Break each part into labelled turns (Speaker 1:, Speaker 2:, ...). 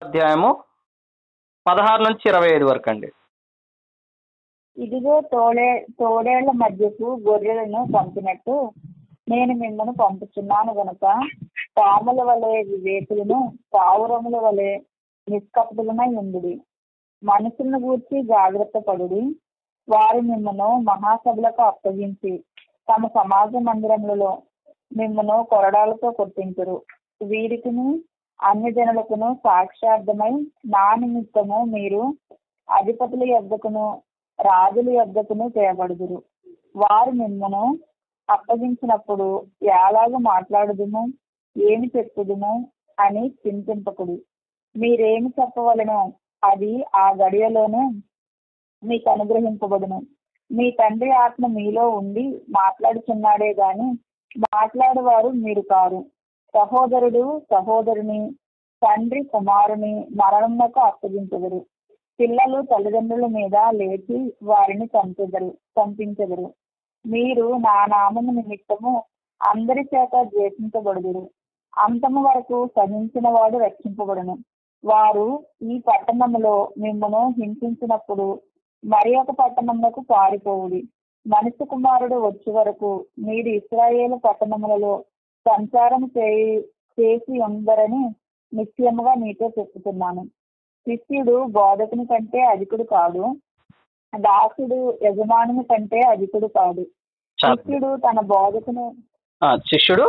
Speaker 1: అధ్యాయము పదహారు నుంచి ఇరవై ఐదు వరకు అండి
Speaker 2: ఇదిగో తోడే తోడేళ్ల మధ్యకు గొర్రెలను పంపినట్టు నేను మిమ్మల్ని పంపుతున్నాను గనుక పాముల వలె వివేకులను పావురముల వలె నిష్కపటులమై ఉండుడి మనుషులను గూర్చి జాగ్రత్త పడుడి వారు మిమ్మను మహాసభలకు అప్పగించి తమ సమాజ మందిరములలో మిమ్మను కొరడాలతో కొట్టించరు వీరికిని అన్ని జనులకును సాక్షార్థమై నా నిమిత్తము మీరు అధిపతుల యొద్దకును రాజుల యొద్దకును చేయబడుదురు వారు మిమ్మను అప్పగించినప్పుడు ఎలాగ మాట్లాడుదుము ఏమి చెప్పుదుము అని చింతింపకుడు మీరేమి చెప్పవలనో అది ఆ గడియలోనే మీకు అనుగ్రహింపబడును మీ తండ్రి ఆత్మ మీలో ఉండి మాట్లాడుచున్నాడే గాని మాట్లాడేవారు మీరు కారు సహోదరుడు సహోదరుని తండ్రి కుమారుని మరణమునకు అప్పగించెదరు పిల్లలు తల్లిదండ్రుల మీద లేచి వారిని చంపెదరు చంపించెదరు మీరు నా నామము నిమిత్తము అందరి చేత ద్వేషించబడుదురు అంతము వరకు సహించిన వాడు రక్షింపబడును వారు ఈ పట్టణములో మిమ్మను హింసించినప్పుడు మరి ఒక పట్టణములకు పారిపోవుడి మనిషి కుమారుడు వచ్చే వరకు మీరు ఇస్రాయేలు పట్టణములలో సంచారం చేయి చేసి ఉందరని నిశ్చయముగా మీతో చెప్పుతున్నాను శిష్యుడు బోధకుని కంటే అధికుడు కాదు దాసుడు యజమానుని కంటే అధికుడు కాదు
Speaker 1: చాలా
Speaker 2: శిష్యుడు తన బోధకుని
Speaker 1: ఆ, శిష్యుడు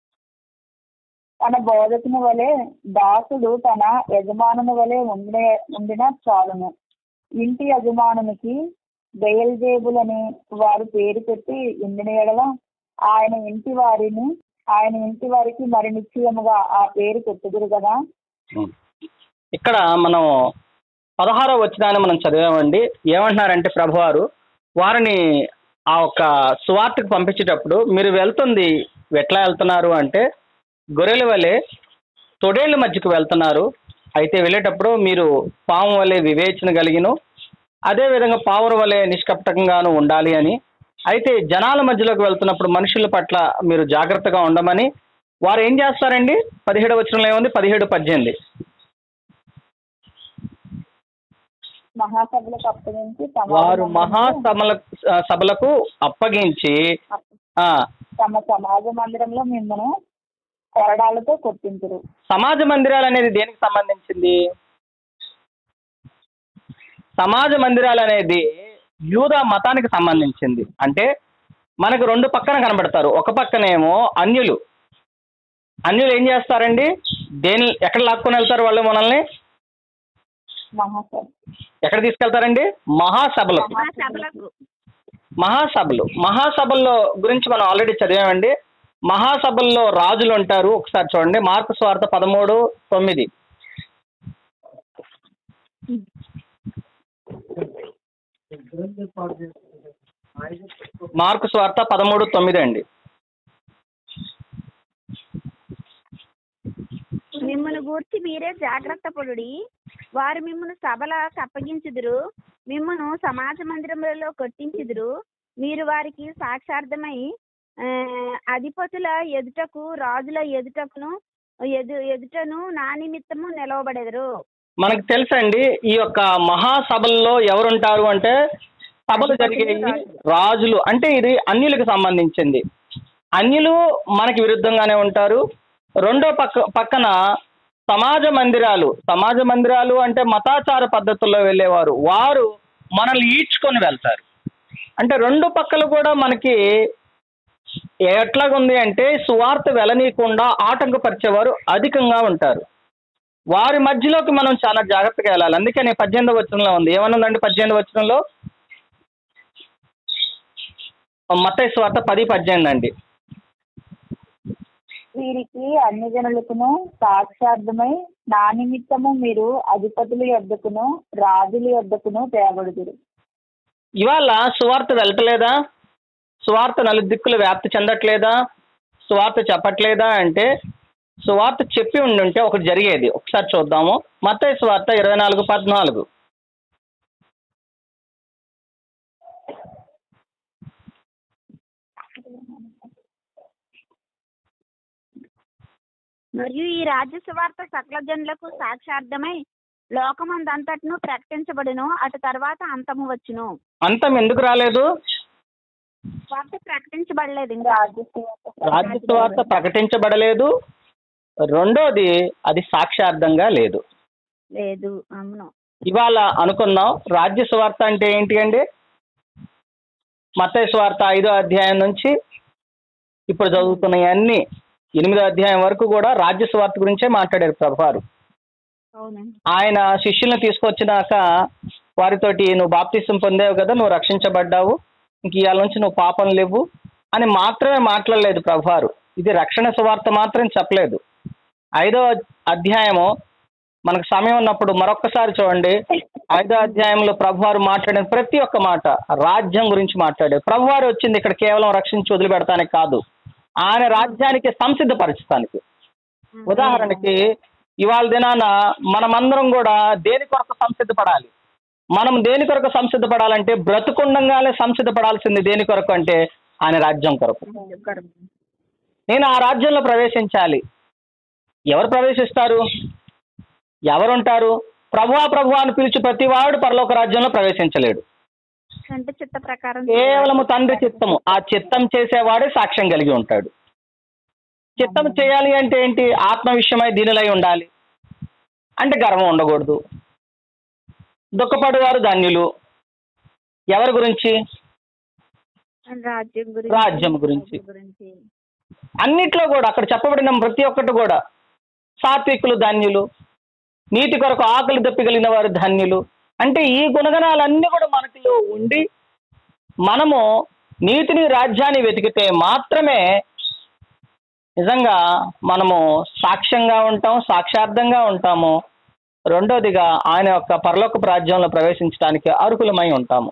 Speaker 2: తన బోధకుని వలె దాసుడు తన యజమానుని వలె ఉండే ఉండిన చాలును ఇంటి యజమానునికి బయల్జేబులని వారు పేరు పెట్టి ఉండిన ఎడల ఆయన ఇంటి వారిని ఆయన ఇంటి వారికి మరి నిశ్చయముగా ఆ పేరు పెట్టుదురు కదా
Speaker 1: ఉం. ఇక్కడ మనం పదహారో వచ్చినాన్ని మనం చదివామండి ఏమంటున్నారంటే ప్రభువారు వారిని ఆ ఒక్క సువార్తకు పంపించేటప్పుడు మీరు వెళ్తుంది ఎట్లా వెళ్తున్నారు అంటే గొర్రెల వలె తొడేళ్ళ మధ్యకు వెళ్తున్నారు అయితే వెళ్ళేటప్పుడు మీరు పాము వలె వివేచన కలిగిన అదే విధంగా పావుర వలె నిష్కపటకంగాను ఉండాలి అని అయితే జనాల మధ్యలోకి వెళ్తున్నప్పుడు మనుషుల పట్ల మీరు జాగ్రత్తగా ఉండమని వారు ఏం చేస్తారండి పదిహేడు వచనంలో ఏముంది పదిహేడు పద్దెనిమిది
Speaker 2: మహాసభలకు అప్పగించి తమ
Speaker 1: వారు మహాసభల సభలకు అప్పగించి ఆ,
Speaker 2: తమ సమాజ మందిరంలో మిమ్మల్ని కొరడాలతో కొట్టించరు
Speaker 1: సమాజ మందిరాలు అనేది దేనికి సంబంధించింది సమాజ మందిరాలు అనేది యూదా మతానికి సంబంధించింది అంటే మనకు రెండు పక్కన కనబడతారు ఒక పక్కనేమో అన్యులు అన్యులు ఏం చేస్తారండి దేని ఎక్కడ లాక్కొని వెళ్తారు వాళ్ళు మనల్ని
Speaker 2: మహాసభ
Speaker 1: ఎక్కడ తీసుకెళ్తారండి మహాసభలకు
Speaker 3: మహాసభలకు
Speaker 1: మహాసభలు మహాసభల్లో గురించి మనం ఆల్రెడీ చదివామండి మహాసభల్లో రాజులు ఉంటారు ఒకసారి చూడండి మార్కు స్వార్థ పదమూడు తొమ్మిది మార్కు స్వార్థ పదమూడు తొమ్మిది అండి
Speaker 3: మిమ్మల్ని గూర్చి మీరే జాగ్రత్త పడుడి వారు మిమ్మల్ని సభలకు అప్పగించుదురు మిమ్మను సమాజ మందిరములలో కొట్టించుదురు మీరు వారికి సాక్షార్థమై ఆ, అధిపతుల ఎదుటకు రాజుల ఎదుటకును ఎదు ఎదుటను నా నిమిత్తము నిలవబడెదరు
Speaker 1: మనకు తెలుసండి ఈ యొక్క మహాసభల్లో ఎవరుంటారు అంటే సభలు జరిగేవి రాజులు అంటే ఇది అన్యులకు సంబంధించింది అన్యులు మనకి విరుద్ధంగానే ఉంటారు రెండో పక్క పక్కన సమాజ మందిరాలు సమాజ మందిరాలు అంటే మతాచార పద్ధతుల్లో వెళ్ళేవారు వారు మనల్ని ఈడ్చుకొని వెళ్తారు అంటే రెండు పక్కలు కూడా మనకి ఎట్లాగుంది అంటే సువార్త వెళ్ళనీయకుండా ఆటంకపరిచేవారు అధికంగా ఉంటారు వారి మధ్యలోకి మనం చాలా జాగ్రత్తగా వెళ్ళాలి అందుకని పద్దెనిమిది వచనంలో ఉంది ఏమనుందండి పద్దెనిమిది వచనంలో మత్తయి స్వార్థ పది పద్దెనిమిది అండి
Speaker 2: వీరికి అన్ని జనులకును సాక్షార్థమై నా నిమిత్తము మీరు అధిపతుల యొద్దకును రాజుల యొద్దకును తేబడుదురు
Speaker 1: ఇవాళ సువార్త వెళ్ళట్లేదా సువార్త నలుదిక్కులు వ్యాప్తి చెందట్లేదా సువార్త చెప్పట్లేదా అంటే సువార్త చెప్పి ఉండుంటే ఒకటి జరిగేది ఒకసారి చూద్దాము మత్తయి సువార్త ఇరవై నాలుగు పద్నాలుగు
Speaker 3: మరియు ఈ రాజ్య సువార్త సకల జనులకు సాక్షార్థమై లోకమందంతటను ప్రకటించబడును అటు తర్వాత అంతము వచ్చును
Speaker 1: అంతం ఎందుకు రాలేదు
Speaker 3: వార్త ప్రకటించబడలేదు ఇంకా
Speaker 1: రాజ్య సువార్త ప్రకటించబడలేదు రెండోది అది సాక్ష్యార్థంగా లేదు
Speaker 3: లేదు అవును
Speaker 1: ఇవాళ అనుకున్నాం రాజ్య సువార్త అంటే ఏంటి అండి మత్తయి సువార్త ఐదో అధ్యాయం నుంచి ఇప్పుడు చదువుతున్న అన్ని ఎనిమిదో అధ్యాయం వరకు కూడా రాజ్య సువార్త గురించే మాట్లాడారు ప్రభువారు
Speaker 3: అవునండి
Speaker 1: ఆయన శిష్యులను తీసుకొచ్చినాక వారితోటి నువ్వు బాప్తిసం పొందావు కదా నువ్వు రక్షించబడ్డావు ఇంక ఇవాళ నుంచి నువ్వు పాపం లేవు అని మాత్రమే మాట్లాడలేదు ప్రభువారు ఇది రక్షణ సువార్త మాత్రం చెప్పలేదు ఐదో అధ్యాయము మనకు సమయం ఉన్నప్పుడు మరొక్కసారి చూడండి ఐదో అధ్యాయంలో ప్రభువారు మాట్లాడిన ప్రతి ఒక్క మాట రాజ్యం గురించి మాట్లాడారు ప్రభువారు వచ్చింది ఇక్కడ కేవలం రక్షించి వదిలిపెడతానికి కాదు ఆయన రాజ్యానికి సంసిద్ధపరచడానికి ఉదాహరణకి ఇవాళ దినాన మనమందరం కూడా దేని కొరకు సంసిద్ధపడాలి మనం దేని కొరకు సంసిద్ధపడాలంటే బ్రతుకుండంగానే సంసిద్ధపడాల్సింది దేని కొరకు అంటే ఆయన రాజ్యం కొరకు నేను ఆ రాజ్యంలో ప్రవేశించాలి ఎవరు ప్రవేశిస్తారు ఎవరుంటారు ప్రభువా ప్రభువా అని పిలిచి ప్రతివాడు పరలోక రాజ్యంలో ప్రవేశించలేడు
Speaker 3: అంటే చిత్త ప్రకారం
Speaker 1: కేవలము తండ్రి చిత్తము ఆ చిత్తం చేసేవాడే సాక్ష్యం కలిగి ఉంటాడు చిత్తం చేయాలి అంటే ఏంటి ఆత్మ విషయమై దీనిలై ఉండాలి అంటే గర్వం ఉండకూడదు దుఃఖపడేవారు ధన్యులు ఎవరి గురించి
Speaker 3: రాజ్యం గురించి
Speaker 1: రాజ్యం గురించి.
Speaker 3: గురించి
Speaker 1: అన్నిట్లో కూడా అక్కడ చెప్పబడిన ప్రతి ఒక్కటి కూడా సాత్వికులు ధన్యులు నీతి కొరకు ఆకలి దప్పిగలిగిన వారు ధన్యులు అంటే ఈ గుణగణాలన్నీ కూడా మనకిలో ఉండి మనము నీతిని రాజ్యాన్ని వెతికితే మాత్రమే నిజంగా మనము సాక్ష్యంగా ఉంటాం సాక్షార్థంగా ఉంటాము రెండోదిగా ఆయన యొక్క పరలోకపు రాజ్యంలో ప్రవేశించడానికి అర్హులమై ఉంటాము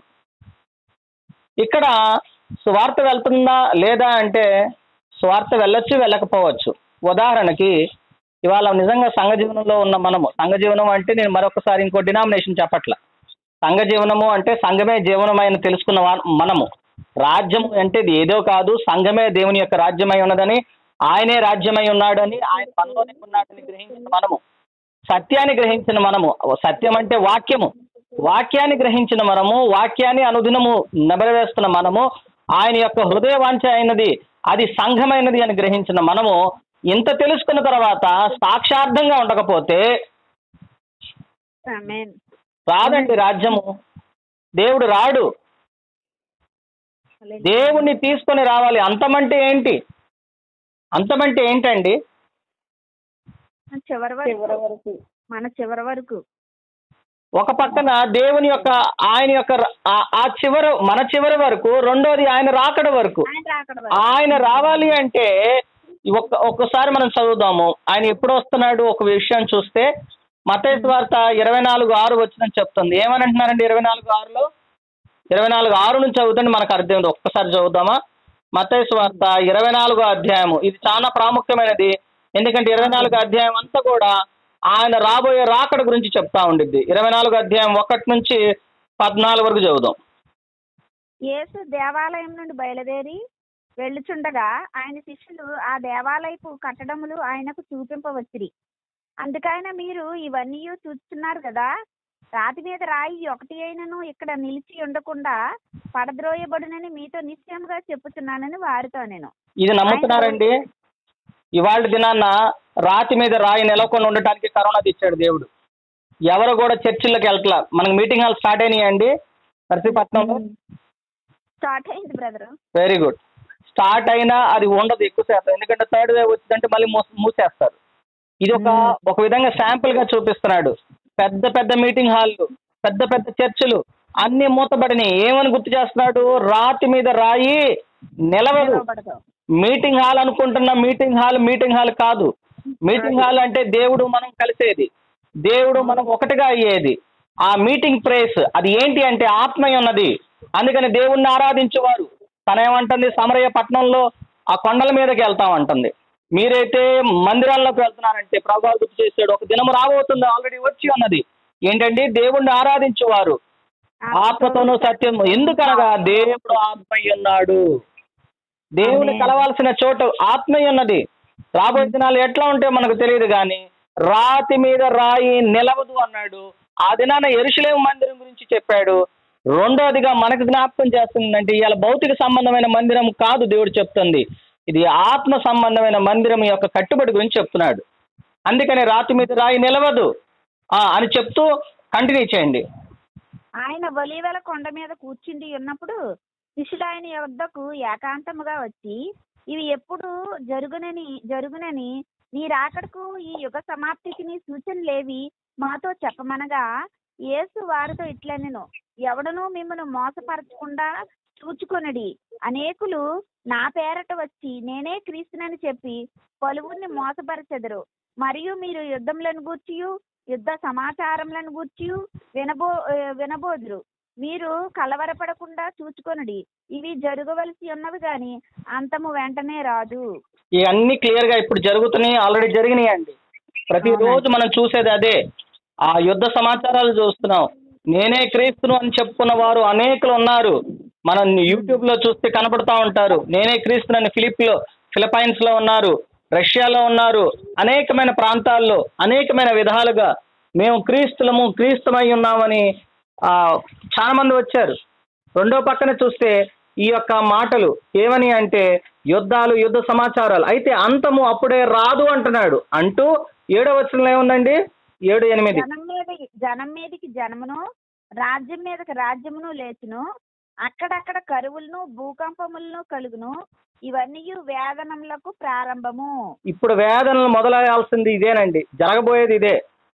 Speaker 1: ఇక్కడ సువార్త వెళ్తుందా లేదా అంటే సువార్త వెళ్ళొచ్చు వెళ్ళకపోవచ్చు ఉదాహరణకి ఇవాళ నిజంగా సంఘ జీవనంలో ఉన్న మనము సంఘ జీవనం అంటే నేను మరొకసారి ఇంకో డినామినేషన్ చెప్పట్ల సంఘ జీవనము అంటే సంఘమే జీవనమైన తెలుసుకున్న వా- మనము రాజ్యం అంటే ఇది ఏదో కాదు సంఘమే దేవుని యొక్క రాజ్యమై ఉన్నదని ఆయనే రాజ్యమై ఉన్నాడని ఆయన మనలోనే ఉన్నాడని గ్రహించిన మనము సత్యాన్ని గ్రహించిన మనము సత్యం అంటే వాక్యము వాక్యాన్ని గ్రహించిన మనము వాక్యాన్ని అనుదినము నెబరవేస్తున్న మనము ఆయన యొక్క హృదయ వాంఛ అయినది అది సంఘమైనది అని గ్రహించిన మనము ఇంత తెలుసుకున్న తర్వాత సాక్షార్థంగా ఉండకపోతే
Speaker 3: ఆమేన్
Speaker 1: రాదండి రాజ్యము దేవుడు రాడు దేవుణ్ణి తీసుకొని రావాలి అంతమంటే ఏంటి అంతమంటే ఏంటండి
Speaker 3: చివరి
Speaker 2: చివరి
Speaker 3: వరకు
Speaker 2: వరకు
Speaker 3: మన చివరి వరకు
Speaker 1: ఒక పక్కన దేవుని యొక్క ఆయన యొక్క ర- ఆ- ఆ చివర మన చివరి వరకు రెండోది ఆయన రాకడ వరకు
Speaker 3: ఆయన రాకడ వరకు.
Speaker 1: ఆయన రావాలి అంటే ఒక్క ఒక్కసారి మనం చదువుదాము ఆయన ఎప్పుడు వస్తున్నాడు ఒక విషయం చూస్తే మతేసు వార్త ఇరవై నాలుగు ఆరు వచ్చిందని చెప్తుంది ఏమని అంటున్నారండి ఇరవై నాలుగు ఆరులో ఇరవై నాలుగు ఆరు నుంచి చదువుతుంటే మనకు అర్థం ఒక్కసారి చదువుదామా మతేసు వార్త ఇరవై నాలుగో అధ్యాయము ఇది చాలా ప్రాముఖ్యమైనది ఎందుకంటే ఇరవై నాలుగు అధ్యాయం అంతా కూడా ఆయన రాబోయే రాకడ గురించి చెప్తా ఉండిద్ది ఇరవై నాలుగు అధ్యాయం ఒకటి నుంచి పద్నాలుగు వరకు చదువుదాం
Speaker 3: యేసు దేవాలయం నుండి బయలుదేరి వెళ్ళుచుండగా ఆయన శిష్యులు ఆ దేవాలయపు కట్టడములు ఆయనకు చూపింపవచ్చిరి అందుకైన మీరు ఇవన్నీ చూస్తున్నారు కదా రాతి మీద రాయి ఒకటి అయినను ఇక్కడ నిలిచి ఉండకుండా పడద్రోయబడునని మీతో నిశ్చయముగా చెప్పుచున్నానని వారితో నేను
Speaker 1: ఇది నమ్ముతున్నారండి ఇవాళ దినాన్న రాతి మీద రాయి నిలవకుండా ఉండటానికి కరోనా తెచ్చాడు దేవుడు ఎవరు కూడా చర్చిల్లోకి వెళ్తలా మనకి మీటింగ్ హాల్ స్టార్ట్ అయినాయండి నర్సీపట్నంలో
Speaker 3: స్టార్ట్ అయింది బ్రదర్
Speaker 1: వెరీ గుడ్ స్టార్ట్ అయినా అది ఉండదు ఎక్కువ శాతం ఎందుకంటే థర్డ్ వేవ్ వచ్చిందంటే మళ్ళీ మూస- మూసేస్తారు ఇది ఒక ఒక విధంగా శాంపుల్ గా చూపిస్తున్నాడు పెద్ద పెద్ద మీటింగ్ హాల్లు పెద్ద పెద్ద చర్చిలు అన్ని మూతబడినాయి ఏమని గుర్తు చేస్తున్నాడు రాతి మీద రాయి నిలవదు మీటింగ్ హాల్ అనుకుంటున్న మీటింగ్ హాల్ మీటింగ్ హాల్ కాదు మీటింగ్ హాల్ అంటే దేవుడు మనం కలిసేది దేవుడు మనం ఒకటిగా అయ్యేది ఆ మీటింగ్ ప్లేస్ అది ఏంటి అంటే ఆత్మీయ ఉన్నది అందుకని దేవుణ్ణి ఆరాధించేవారు తన ఏమంటుంది సమరయ్య పట్టణంలో ఆ కొండల మీదకి వెళ్తామంటుంది మీరైతే మందిరాల్లోకి వెళ్తున్నారంటే ప్రభావం గుర్తు చేశాడు ఒక దినం రాబోతుంది ఆల్రెడీ వచ్చి ఉన్నది ఏంటండి దేవుణ్ణి ఆరాధించేవారు ఆత్మతోనూ సత్యం ఎందుకనగా దేవుడు ఆత్మయ్య ఉన్నాడు దేవుని
Speaker 3: ఆమేన్.
Speaker 1: కలవాల్సిన చోటు ఆత్మయ్య ఉన్నది రాబోయే దినాలు ఎట్లా ఉంటే మనకు తెలియదు కానీ రాతి మీద రాయి నిలవదు అన్నాడు ఆ దినాన ఎరుషులేం మందిరం గురించి చెప్పాడు రెండోదిగా మనకు జ్ఞాపకం చేస్తుందంటే ఇవాళ భౌతిక సంబంధమైన మందిరం కాదు దేవుడు చెప్తుంది ఇది ఆత్మ సంబంధమైన మందిరం యొక్క కట్టుబడి గురించి చెప్తున్నాడు అందుకని రాతి మీద రాయి నిలవదు ఆ, అని చెప్తూ కంటిన్యూ చేయండి
Speaker 3: ఆయన ఒలీవల కొండ మీద కూర్చుండి ఉన్నప్పుడు శిష్యులు ఆయన యొద్దకు ఏకాంతముగా వచ్చి ఇవి ఎప్పుడు జరుగునని జరుగునని నీ రాకడకు ఈ యుగ సమాప్తికి నీ సూచనలేవి మాతో చెప్పమనగా యేసు వారితో ఇట్లనెను ఎవడనూ మిమ్మల్ని మోసపరచకుండా చూచుకొనడి అనేకులు నా పేరట వచ్చి నేనే క్రీస్తునని చెప్పి పలువురిని మోసపరచెదరు మరియు మీరు యుద్ధములను గూర్చియు యుద్ధ సమాచారములను గూర్చి వినబో ఆ, వినబోదురు మీరు కలవరపడకుండా చూచుకొనుడి ఇవి జరగవలసి ఉన్నవి గాని అంతము వెంటనే రాదు
Speaker 1: ఇవన్నీ క్లియర్ గా ఇప్పుడు జరుగుతున్నాయి ఆల్రెడీ జరిగినాయండి ప్రతిరోజు మనం చూసేది అదే ఆ యుద్ధ సమాచారాలు చూస్తున్నాం నేనే క్రీస్తును అని చెప్పుకున్న వారు అనేకులు ఉన్నారు మనం యూట్యూబ్ లో చూస్తే కనపడతా ఉంటారు నేనే క్రీస్తును అని ఫిలిప్ లో ఫిలిపైన్స్ లో ఉన్నారు రష్యాలో ఉన్నారు అనేకమైన ప్రాంతాల్లో అనేకమైన విధాలుగా మేము క్రీస్తులము క్రీస్తుమై ఉన్నామని ఆ, చాలా మంది వచ్చారు రెండో పక్కన చూస్తే ఈ యొక్క మాటలు ఏమని అంటే యుద్ధాలు యుద్ధ సమాచారాలు అయితే అంతము అప్పుడే రాదు అంటున్నాడు అంటూ ఏడో వచనంలో ఏముందండి ఏడు ఎనిమిది
Speaker 3: జనం మీద జనం మీదకి జనమును రాజ్యం మీదకి రాజ్యమును లేచును అక్కడక్కడ కరువులను భూకంపములను కలుగును ఇవన్నీ వేదనములకు ప్రారంభము
Speaker 1: ఇప్పుడు వేదనలు మొదలయ్యాల్సింది ఇదేనండి జరగబోయేది ఇదే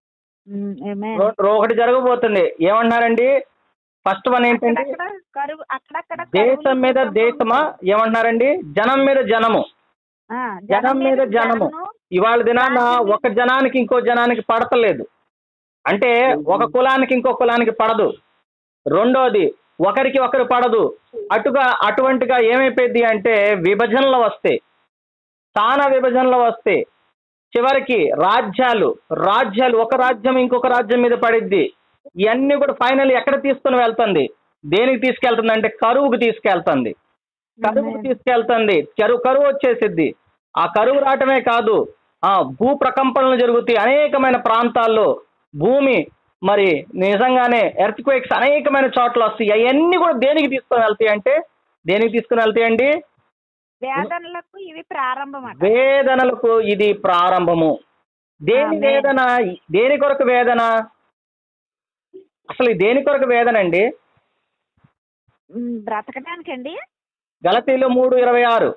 Speaker 1: రో- రో- ఒకటి జరగబోతుంది ఏమంటున్నారండి ఫస్ట్ వన్ ఏంటంటే
Speaker 3: అక్కడక్కడ కరువు అక్కడక్కడ
Speaker 1: దేశం
Speaker 3: కరువులు,
Speaker 1: మీద
Speaker 3: భూకంపములు,
Speaker 1: దేశమా ఏమంటున్నారండి జనం మీద జనము
Speaker 3: ఆ,
Speaker 1: జనం మీద జనము
Speaker 3: జనమును,
Speaker 1: ఇవాళ దినాన
Speaker 3: రాజ్యం మీద-
Speaker 1: ఒక జనానికి ఇంకో జనానికి పడతలేదు అంటే ఒక కులానికి ఇంకో కులానికి పడదు రెండోది ఒకరికి ఒకరు పడదు అటుగా అటువంటిగా ఏమైపోయింది అంటే విభజనలు వస్తాయి స్థాన విభజనలు వస్తాయి చివరికి రాజ్యాలు రాజ్యాలు ఒక రాజ్యం ఇంకొక రాజ్యం మీద పడిద్ది ఇవన్నీ కూడా ఫైనల్ ఎక్కడ తీసుకుని వెళ్తుంది దేనికి తీసుకెళ్తుంది అంటే కరువుకు తీసుకెళ్తుంది కరువుకు తీసుకెళ్తుంది కరువు కరువు వచ్చేసిద్ది ఆ కరువు రావటమే కాదు ఆ భూ ప్రకంపనలు జరుగుతాయి అనేకమైన ప్రాంతాల్లో భూమి మరి నిజంగానే ఎర్త్ క్వేక్స్ అనేకమైన చోట్ల వస్తాయి అవన్నీ కూడా దేనికి తీసుకొని వెళ్తాయి అంటే దేనికి తీసుకుని వెళ్తాయండి
Speaker 3: వేదనలకు ఇవి ప్రారంభం అట
Speaker 1: వేదనలకు ఇది ప్రారంభము దేని
Speaker 3: ఆమేన్.
Speaker 1: వేదన దేని కొరకు వేదన అసలు ఈ దేని కొరకు వేదన అండి
Speaker 3: ఉమ్, బ్రతకడానికండి
Speaker 1: గలతీలు మూడు ఇరవై ఆరు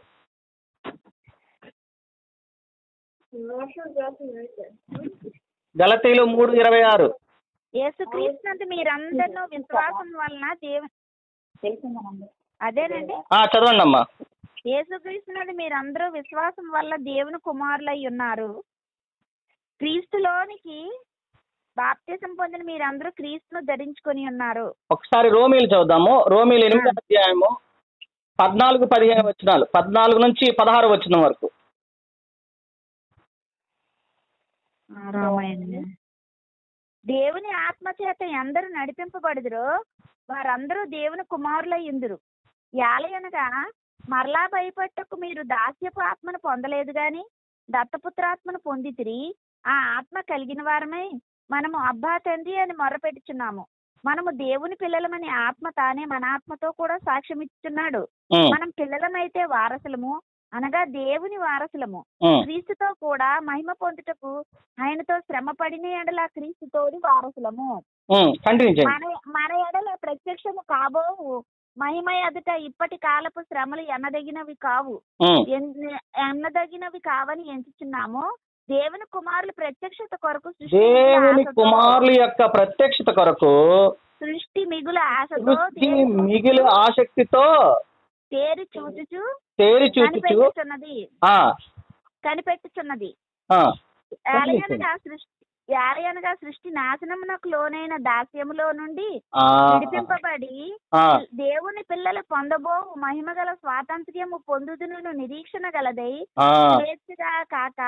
Speaker 1: గలతీలు మూడు ఇరవై ఆరు
Speaker 3: యేసుక్రీస్తునందు మీరందరూ విశ్వాసం వలన దేవుని
Speaker 2: తెలిసిందనండి
Speaker 3: అదేనండి
Speaker 1: ఆ, చదవండి అమ్మా
Speaker 3: యేసుక్రీస్తునందు మీరందరూ విశ్వాసం వల్ల దేవుని కుమారులై ఉన్నారు క్రీస్తులోనికి బాప్తిసం పొందిన మీరందరూ క్రీస్తును ధరించుకొని ఉన్నారు
Speaker 1: ఒకసారి రోమిలు చదువుదాము రోమిలు ఎనిమిది అధ్యాయము పద్నాలుగు పదిహేను వచనాలు పద్నాలుగు నుంచి పదహారు వచనం వరకు
Speaker 3: దేవుని ఆత్మ చేత ఎందరూ నడిపింపబడుదురో వారందరూ దేవుని కుమారులై ఇందురు యాలయనగా మరలా భయపట్టకు మీరు దాస్యపు ఆత్మను పొందలేదు గాని దత్తపుత్రాత్మను పొందితిరి ఆ ఆత్మ కలిగిన వారమై మనము అబ్బా తండ్రి అని మొర్రపెట్టుచున్నాము మనము దేవుని పిల్లలమని ఆత్మ తానే మన ఆత్మతో కూడా సాక్ష్యం ఇచ్చుచున్నాడు
Speaker 1: ఉమ్,
Speaker 3: మనం పిల్లలమైతే వారసులము అనగా దేవుని వారసులము
Speaker 1: ఉమ్,
Speaker 3: క్రీస్తుతో కూడా మహిమ పొందుటకు ఆయనతో శ్రమ పడిన ఎడల క్రీస్తుతోడి వారసులము
Speaker 1: ఉమ్, కంటిన్యూ చేయండి
Speaker 3: మన మన ఎడల ప్రత్యక్షము కాబోవు మహిమ ఎదుట ఇప్పటి కాలపు శ్రమలు ఎన్నదగినవి కావు
Speaker 1: ఉమ్,
Speaker 3: ఎన్- ఎన్నదగినవి కావని ఎంచుచున్నాము దేవుని కుమారుల ప్రత్యక్షత కొరకు సృష్టి
Speaker 1: దేవుని
Speaker 3: మిగుల ఆశతో-
Speaker 1: కుమారుల యొక్క ప్రత్యక్షత కొరకు
Speaker 3: సృష్టి మిగుల ఆశతో
Speaker 1: సృష్టి
Speaker 3: దేవుని
Speaker 1: మిగిలి ఆసక్తితో
Speaker 3: తేరి చూచుచు
Speaker 1: తేరి చూచుచు
Speaker 3: కనిపెట్టుచున్నది
Speaker 1: ఆ,
Speaker 3: కనిపెట్టుచున్నది
Speaker 1: ఆ,
Speaker 3: ఏలయనగా సృష్టి ఏలయనగా సృష్టి నాశనమునకు లోనైన దాస్యములో నుండి
Speaker 1: ఆ,
Speaker 3: విడిపింపబడి
Speaker 1: ఆ,
Speaker 3: దేవుని పిల్లలు పొందబో మహిమ గల స్వాతంత్ర్యము పొందుదును నిరీక్షణ గలదై
Speaker 1: ఆ,
Speaker 3: స్వేచ్ఛగా కాక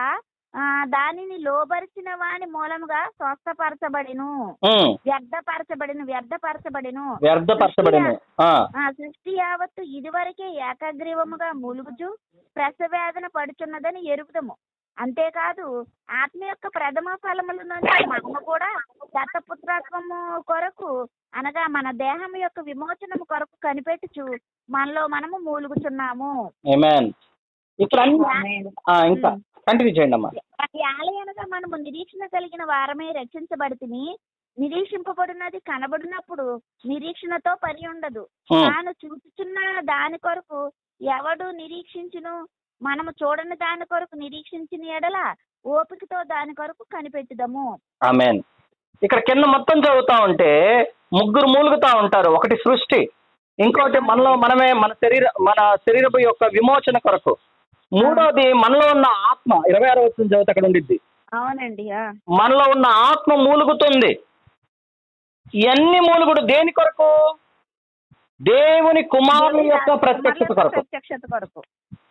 Speaker 3: ఆ, దానిని లోబరిచిన వాని మూలముగా స్వస్థపరచబడిను
Speaker 1: ఉమ్,
Speaker 3: వ్యర్థపరచబడిను వ్యర్థపరచబడిను
Speaker 1: వ్యర్థపరచబడింది ఆ,
Speaker 3: ఆ సృష్టి యావత్తు ఇదివరకే ఏకగ్రీవముగా మూలుగుచు ప్రసవేదన పడుచున్నదని ఎరుగుదము అంతేకాదు ఆత్మ యొక్క ప్రథమ ఫలముల నుంచి మనము కూడా దత్తపుత్రత్వము కొరకు అనగా మన దేహం యొక్క విమోచనము కొరకు కనిపెట్టుచు మనలో మనము మూలుగుచున్నాము
Speaker 1: amen. ఇక్కడ అన్ని
Speaker 2: ఆమేన్.
Speaker 1: ఆ, ఇంకా కంటిన్యూ చేయండి అమ్మా
Speaker 3: ఈ ఆలయనగా మనము నిరీక్షణ కలిగిన వారమే రక్షించబడితిని నిరీక్షింపబడినది కనబడినప్పుడు నిరీక్షణతో పని ఉండదు
Speaker 1: ఉమ్,
Speaker 3: తాను చూచుచున్న దాని కొరకు ఎవడు నిరీక్షించును మనము చూడని దాని కొరకు నిరీక్షించిన ఎడల ఓపికతో దాని కొరకు కనిపెట్టుదము
Speaker 1: ఆమెన్ ఇక్కడ కింద మొత్తం చదువుతా ఉంటే ముగ్గురు మూలుగుతా ఉంటారు ఒకటి సృష్టి ఇంకోటి మనలో మనమే మన శరీర మన శరీరపు యొక్క విమోచన కొరకు మూడోది మనలో ఉన్న ఆత్మ ఇరవై ఆరో వచ్చిన చదివితే అక్కడ ఉండిద్ది
Speaker 3: అవునండి ఆ.
Speaker 1: మనలో ఉన్న ఆత్మ మూలుగుతుంది ఇవన్నీ మూలుగుడు దేని కొరకు దేవుని కుమారుని యొక్క ప్రత్యక్షత కొరకు
Speaker 3: ప్రత్యక్షత కొరకు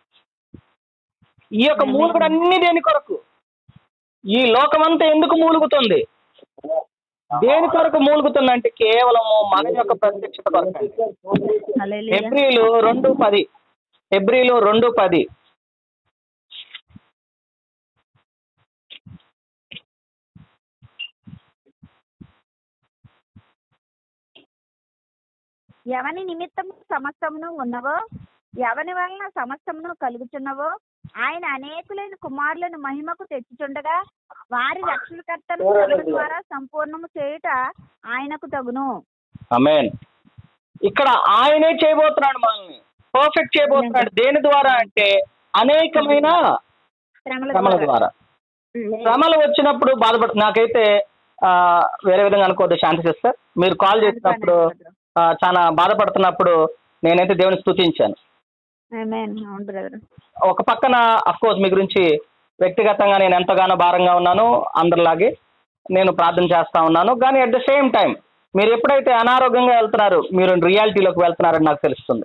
Speaker 1: ఈ యొక్క మూలుగుడు అన్ని దేని కొరకు ఈ లోకమంతా ఎందుకు మూలుగుతుంది దేని కొరకు మూలుగుతుంది అంటే కేవలము మన యొక్క ప్రత్యక్షత కొరకు
Speaker 3: హల్లెలూయా.
Speaker 1: ఎబ్రిలు రెండు పది ఎబ్రిలు రెండు పది
Speaker 3: ఎవని నిమిత్తము సమస్తమును ఉన్నవో ఎవని వలన సమస్తమును కలుగుచున్నవో ఆయన అనేకులైన కుమారులను మహిమకు తెచ్చుచుండగా వారి రక్షణకర్తను శ్రమల ద్వారా సంపూర్ణము చేయుట ఆయనకు తగును
Speaker 1: అమేన్ ఇక్కడ ఆయనే చేయబోతున్నాడు మనల్ని పర్ఫెక్ట్ చేయబోతున్నాడు దేని ద్వారా అంటే అనేకమైన
Speaker 3: శ్రమల
Speaker 1: శ్రమల
Speaker 3: ద్వారా
Speaker 1: ద్వారా శ్రమలు వచ్చినప్పుడు బాధపడు నాకైతే ఆ, వేరే విధంగా అనుకోవద్దు శాంతి సిస్టర్ మీరు కాల్ చేసినప్పుడు ఆ, చాలా బాధపడుతున్నప్పుడు నేనైతే దేవుని స్తుతించాను
Speaker 3: ఆమేన్. అవును బ్రదర్
Speaker 1: ఒక పక్కన కోర్స్ మీ గురించి వ్యక్తిగతంగా నేను ఎంతగానో భారంగా ఉన్నాను అందరిలాగే నేను ప్రార్థన చేస్తా ఉన్నాను కానీ అట్ ద సేమ్ టైం మీరు ఎప్పుడైతే అనారోగ్యంగా వెళ్తున్నారు మీరు రియాలిటీలోకి వెళ్తున్నారని నాకు తెలుస్తుంది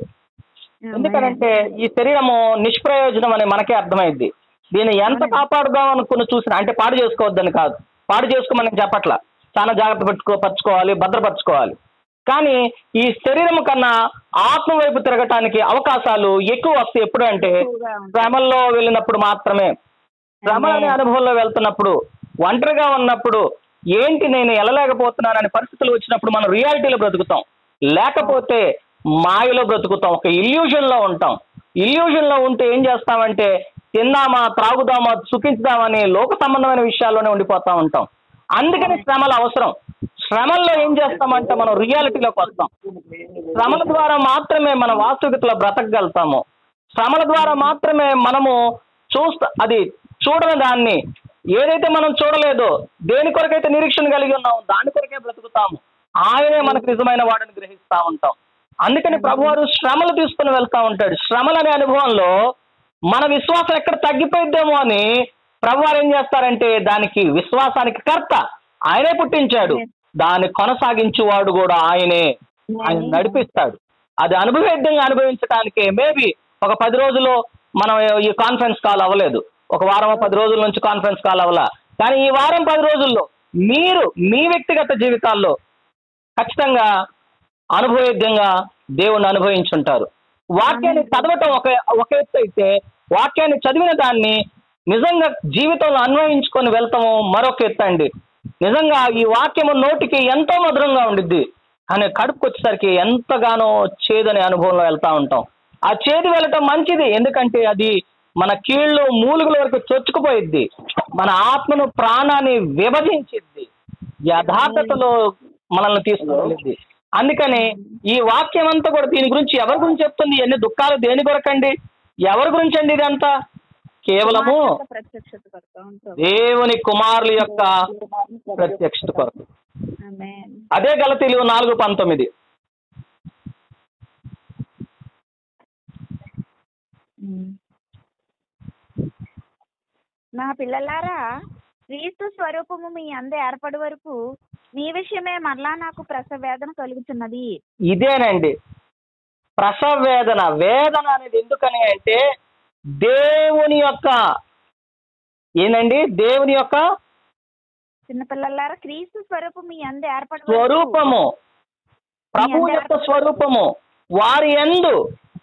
Speaker 1: ఎందుకంటే ఈ శరీరము నిష్ప్రయోజనం అని మనకే అర్థమైంది దీన్ని ఎంత కాపాడుదాం అనుకుని చూసిన అంటే పాడు చేసుకోవద్దని కాదు పాడు చేసుకోమని చెప్పట్లా చాలా జాగ్రత్త పెట్టుకో పరచుకోవాలి భద్రపరచుకోవాలి కానీ ఈ శరీరం కన్నా ఆత్మ వైపు తిరగటానికి అవకాశాలు ఎక్కువ వస్తాయి ఎప్పుడు అంటే
Speaker 3: ఎక్కువగా ఉంది.
Speaker 1: శ్రమల్లో వెళ్ళినప్పుడు మాత్రమే శ్రమ అనే అనుభవంలో వెళ్తున్నప్పుడు ఒంటరిగా ఉన్నప్పుడు ఏంటి నేను వెళ్ళలేకపోతున్నాననే పరిస్థితులు వచ్చినప్పుడు మనం రియాలిటీలో బ్రతుకుతాం లేకపోతే మాయలో బ్రతుకుతాం ఒక ఇల్యూషన్ లో ఉంటాం ఇల్యూషన్ లో ఉంటే ఏం చేస్తామంటే తిందామా త్రాగుదామా సుఖించుదామని లోక సంబంధమైన విషయాల్లోనే ఉండిపోతా ఉంటాం అందుకని శ్రమలు అవసరం శ్రమల్లో ఏం చేస్తామంటే మనం రియాలిటీలోకి వస్తాం శ్రమల ద్వారా మాత్రమే మన వాస్తవికతలో బ్రతకగలుగుతాము శ్రమల ద్వారా మాత్రమే మనము చూస్తా అది చూడని దాన్ని ఏదైతే మనం చూడలేదో దేని కొరకైతే నిరీక్షణ కలిగి ఉన్నామో దాని కొరకే బ్రతుకుతాము ఆయనే మనకు నిజమైన వాడిని గ్రహిస్తా ఉంటాం అందుకని ప్రభువారు శ్రమలు తీసుకుని వెళ్తా ఉంటాడు శ్రమలు అనే అనుభవంలో మన విశ్వాసం ఎక్కడ తగ్గిపోయిద్దేమో అని ప్రభువారు ఏం చేస్తారంటే దానికి విశ్వాసానికి కర్త ఆయనే పుట్టించాడు దాన్ని కొనసాగించువాడు కూడా ఆయనే ఆయన నడిపిస్తాడు అది అనుభవేద్యంగా అనుభవించడానికి మేబీ ఒక పది రోజులు మనం ఈ కాన్ఫరెన్స్ కాల్ అవ్వలేదు ఒక వారం పది రోజుల నుంచి కాన్ఫరెన్స్ కాల్ అవ్వలా కానీ ఈ వారం పది రోజుల్లో మీరు మీ వ్యక్తిగత జీవితాల్లో ఖచ్చితంగా అనుభవేద్యంగా దేవుణ్ణి అనుభవించుంటారు వాక్యాన్ని చదవటం ఒక ఒక ఎత్తు అయితే వాక్యాన్ని చదివిన దాన్ని నిజంగా జీవితంలో అన్వయించుకొని వెళ్తాము మరొక ఎత్తు అండి నిజంగా ఈ వాక్యము నోటికి ఎంతో మధురంగా ఉండిద్ది కానీ కడుపుకి వచ్చేసరికి ఎంతగానో చేదనే అనుభవంలో వెళ్తా ఉంటాం ఆ చేదు వెళ్ళటం మంచిది ఎందుకంటే అది మన కీళ్ళు మూలుగుల వరకు చొచ్చుకుపోయిద్ది మన ఆత్మను ప్రాణాన్ని విభజించిద్ది యథార్థతలో మనల్ని తీసుకువెళ్ళిద్ది అందుకని ఈ వాక్యం అంతా కూడా దీని గురించి ఎవరి గురించి చెప్తుంది ఎన్ని దుఃఖాలు దేని కొరకండి ఎవరి గురించి అండి ఇదంతా కేవలము
Speaker 3: ప్రత్యక్షత కొరకు అవును
Speaker 1: దేవుని కుమారుల యొక్క ప్రత్యక్షత కొరకు
Speaker 3: ఆమేన్.
Speaker 1: అదే గలతీలు నాలుగు పంతొమ్మిది
Speaker 3: ఉమ్. నా పిల్లలారా క్రీస్తు స్వరూపము మీ అంద ఏర్పడి వరకు మీ విషయమే మరలా నాకు ప్రసవ వేదన కలుగుతున్నది
Speaker 1: ఇదేనండి ప్రసవ వేదన వేదన అనేది ఎందుకని అంటే దేవుని యొక్క ఏంటండి దేవుని యొక్క
Speaker 3: చిన్నపిల్లలారా క్రీస్తు స్వరూపం మీ అందు ఏర్పడ
Speaker 1: స్వరూపము ప్రభు యొక్క స్వరూపము వారి ఎందు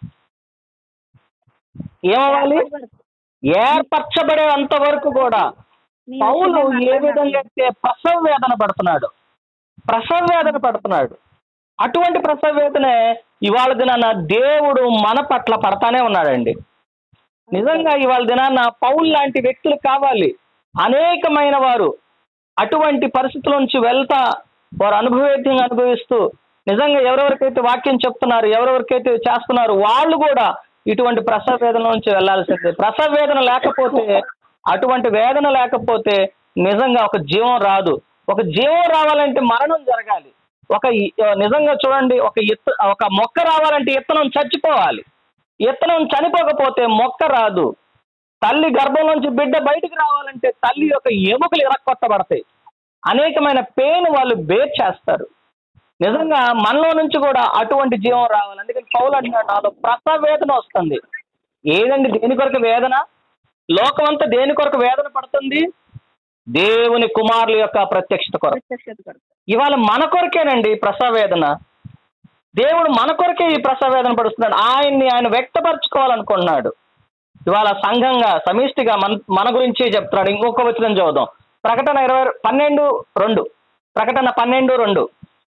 Speaker 1: ఏమవ్వాలి ఏర్పరచబడే అంతవరకు కూడా పౌలు ఏ విధంగా అయితే ప్రసవ వేదన పడుతున్నాడు ప్రసవ వేదన పడుతున్నాడు అటువంటి ప్రసవ వేదనే ఇవాళ దినాన దేవుడు మన పట్ల పడతానే ఉన్నాడండి నిజంగా ఇవాళ దినాన పౌల్ లాంటి వ్యక్తులు కావాలి అనేకమైన వారు అటువంటి పరిస్థితుల నుంచి వెళ్తా వారు అనుభవేద్యంగా అనుభవిస్తూ నిజంగా ఎవరెవరికైతే వాక్యం చెప్తున్నారు ఎవరెవరికైతే చేస్తున్నారు వాళ్ళు కూడా ఇటువంటి ప్రసవ వేదన నుంచి వెళ్లాల్సిందే ప్రసవ వేదన లేకపోతే అటువంటి వేదన లేకపోతే నిజంగా ఒక జీవం రాదు ఒక జీవం రావాలంటే మరణం జరగాలి ఒక ఇ- నిజంగా చూడండి ఒక ఇత్త ఒక మొక్క రావాలంటే ఇత్తనం చచ్చిపోవాలి ఇత్తనం చనిపోకపోతే మొక్క రాదు తల్లి గర్భం నుంచి బిడ్డ బయటికి రావాలంటే తల్లి యొక్క ఎముకలు ఇరక్కొట్టబడతాయి అనేకమైన పెయిన్ వాళ్ళు బేర్ చేస్తారు నిజంగా మనలో నుంచి కూడా అటువంటి జీవం రావాలి అందుకని పౌలు అంటున్నాడు నాలో ప్రసవ వేదన వస్తుంది ఏదండి దేని కొరకు వేదన లోకమంతా దేని కొరకు వేదన పడుతుంది దేవుని కుమారుల యొక్క ప్రత్యక్షత కొరకు
Speaker 3: ప్రత్యక్షత కొరకు
Speaker 1: ఇవాళ మన కొరకేనండి ప్రసవ వేదన దేవుడు మన కొరకే ఈ ప్రసవ వేదన పడుతున్నాడు ఆయన్ని ఆయన వ్యక్తపరచుకోవాలనుకుంటున్నాడు ఇవాళ సంఘంగా సమిష్టిగా మన మన గురించి చెప్తున్నాడు ఇంకొక వచనం చదువుదాం ప్రకటన ఇరవై పన్నెండు రెండు ప్రకటన పన్నెండు రెండు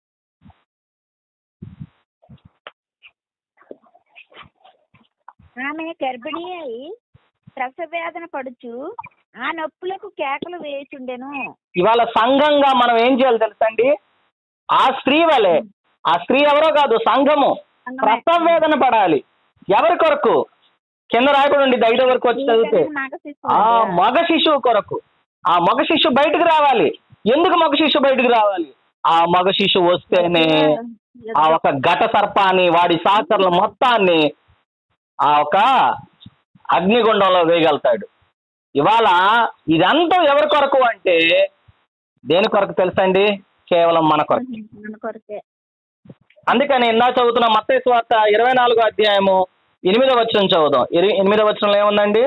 Speaker 3: ఆమె గర్భిణీ అయి ప్రసవ వేదన పడుచు ఆ నొప్పులకు కేకలు వేయుచుండెను
Speaker 1: ఇవాళ సంఘంగా మనం ఏం చేయాలి తెలుసండి ఆ స్త్రీ వలె ఆ స్త్రీ ఎవరో కాదు సంఘము ప్రసవ వేదన పడాలి ఎవరి కొరకు కింద రాయబడి ఉండి ఐదో వరకు వచ్చి చదివితే
Speaker 3: మగ
Speaker 1: ఆ
Speaker 3: శిశువు
Speaker 1: మగ శిశువు కొరకు ఆ మగ శిశువు బయటకు రావాలి ఎందుకు మగ శిశువు బయటకు రావాలి ఆ మగ శిశువు వస్తేనే ఆ ఒక ఘట సర్పాన్ని వాడి సహచరుల మొత్తాన్ని ఆ ఒక అగ్నిగుండంలో వేయగలుగుతాడు ఇవాళ ఇదంతా ఎవరి కొరకు అంటే దేని కొరకు తెలుసండి కేవలం మన కొరకు
Speaker 3: మన కొరకే
Speaker 1: అందుకని ఇందా చదువుతున్న మత్తయి స్వార్త ఇరవై నాలుగో అధ్యాయము ఎనిమిదో వచనం చదువుదాం ఇరి- ఎనిమిదో వచనంలో ఏముందండి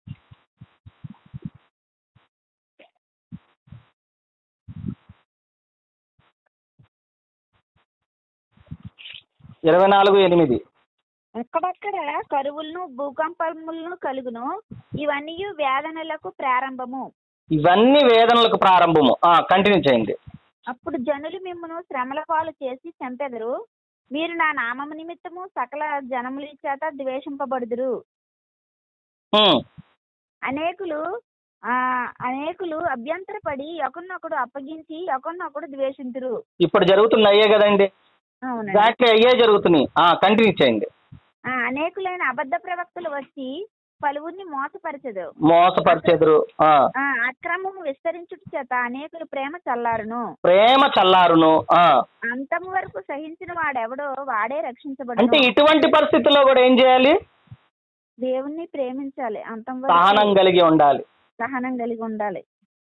Speaker 1: ఇరవై నాలుగు ఎనిమిది
Speaker 3: అక్కడక్కడ కరువులను భూకంపములను కలుగును ఇవన్నీ వేదనలకు ప్రారంభము
Speaker 1: ఇవన్నీ వేదనలకు ప్రారంభము కంటిన్యూ చేయండి
Speaker 3: అప్పుడు జనులు మిమ్మను శ్రమల పాలు చేసి చంపెదరు మీరు నా నామము నిమిత్తము సకల జనముల చేత ద్వేషింపబడుదురు
Speaker 1: ఉమ్,
Speaker 3: అనేకులు ఆ అనేకులు అభ్యంతరపడి ఒకరినొకడు అప్పగించి ఒకరినొకడు ద్వేషింతురు
Speaker 1: ఇప్పుడు జరుగుతుంది అయ్యే కదండి
Speaker 3: అవునండి
Speaker 1: ఎగ్జాక్ట్లీ అయ్యే జరుగుతున్నాయి కంటిన్యూ చేయండి
Speaker 3: ఆ, అనేకులైన అబద్ధ ప్రవక్తలు వచ్చి పలువురిని మోసపరచదు
Speaker 1: మోసపరిచెదురు ఆ,
Speaker 3: ఆ అక్రమము విస్తరించుట చేత అనేకులు ప్రేమ చల్లారును
Speaker 1: ప్రేమ చల్లారును ఆ.
Speaker 3: అంతం వరకు సహించిన వాడెవడో వాడే
Speaker 1: అంటే
Speaker 3: రక్షించబడును
Speaker 1: ఇటువంటి పరిస్థితుల్లో కూడా ఏం చేయాలి
Speaker 3: దేవుణ్ణి ప్రేమించాలి అంతం
Speaker 1: సహనం
Speaker 3: వరకు
Speaker 1: కలిగి ఉండాలి
Speaker 3: సహనం కలిగి ఉండాలి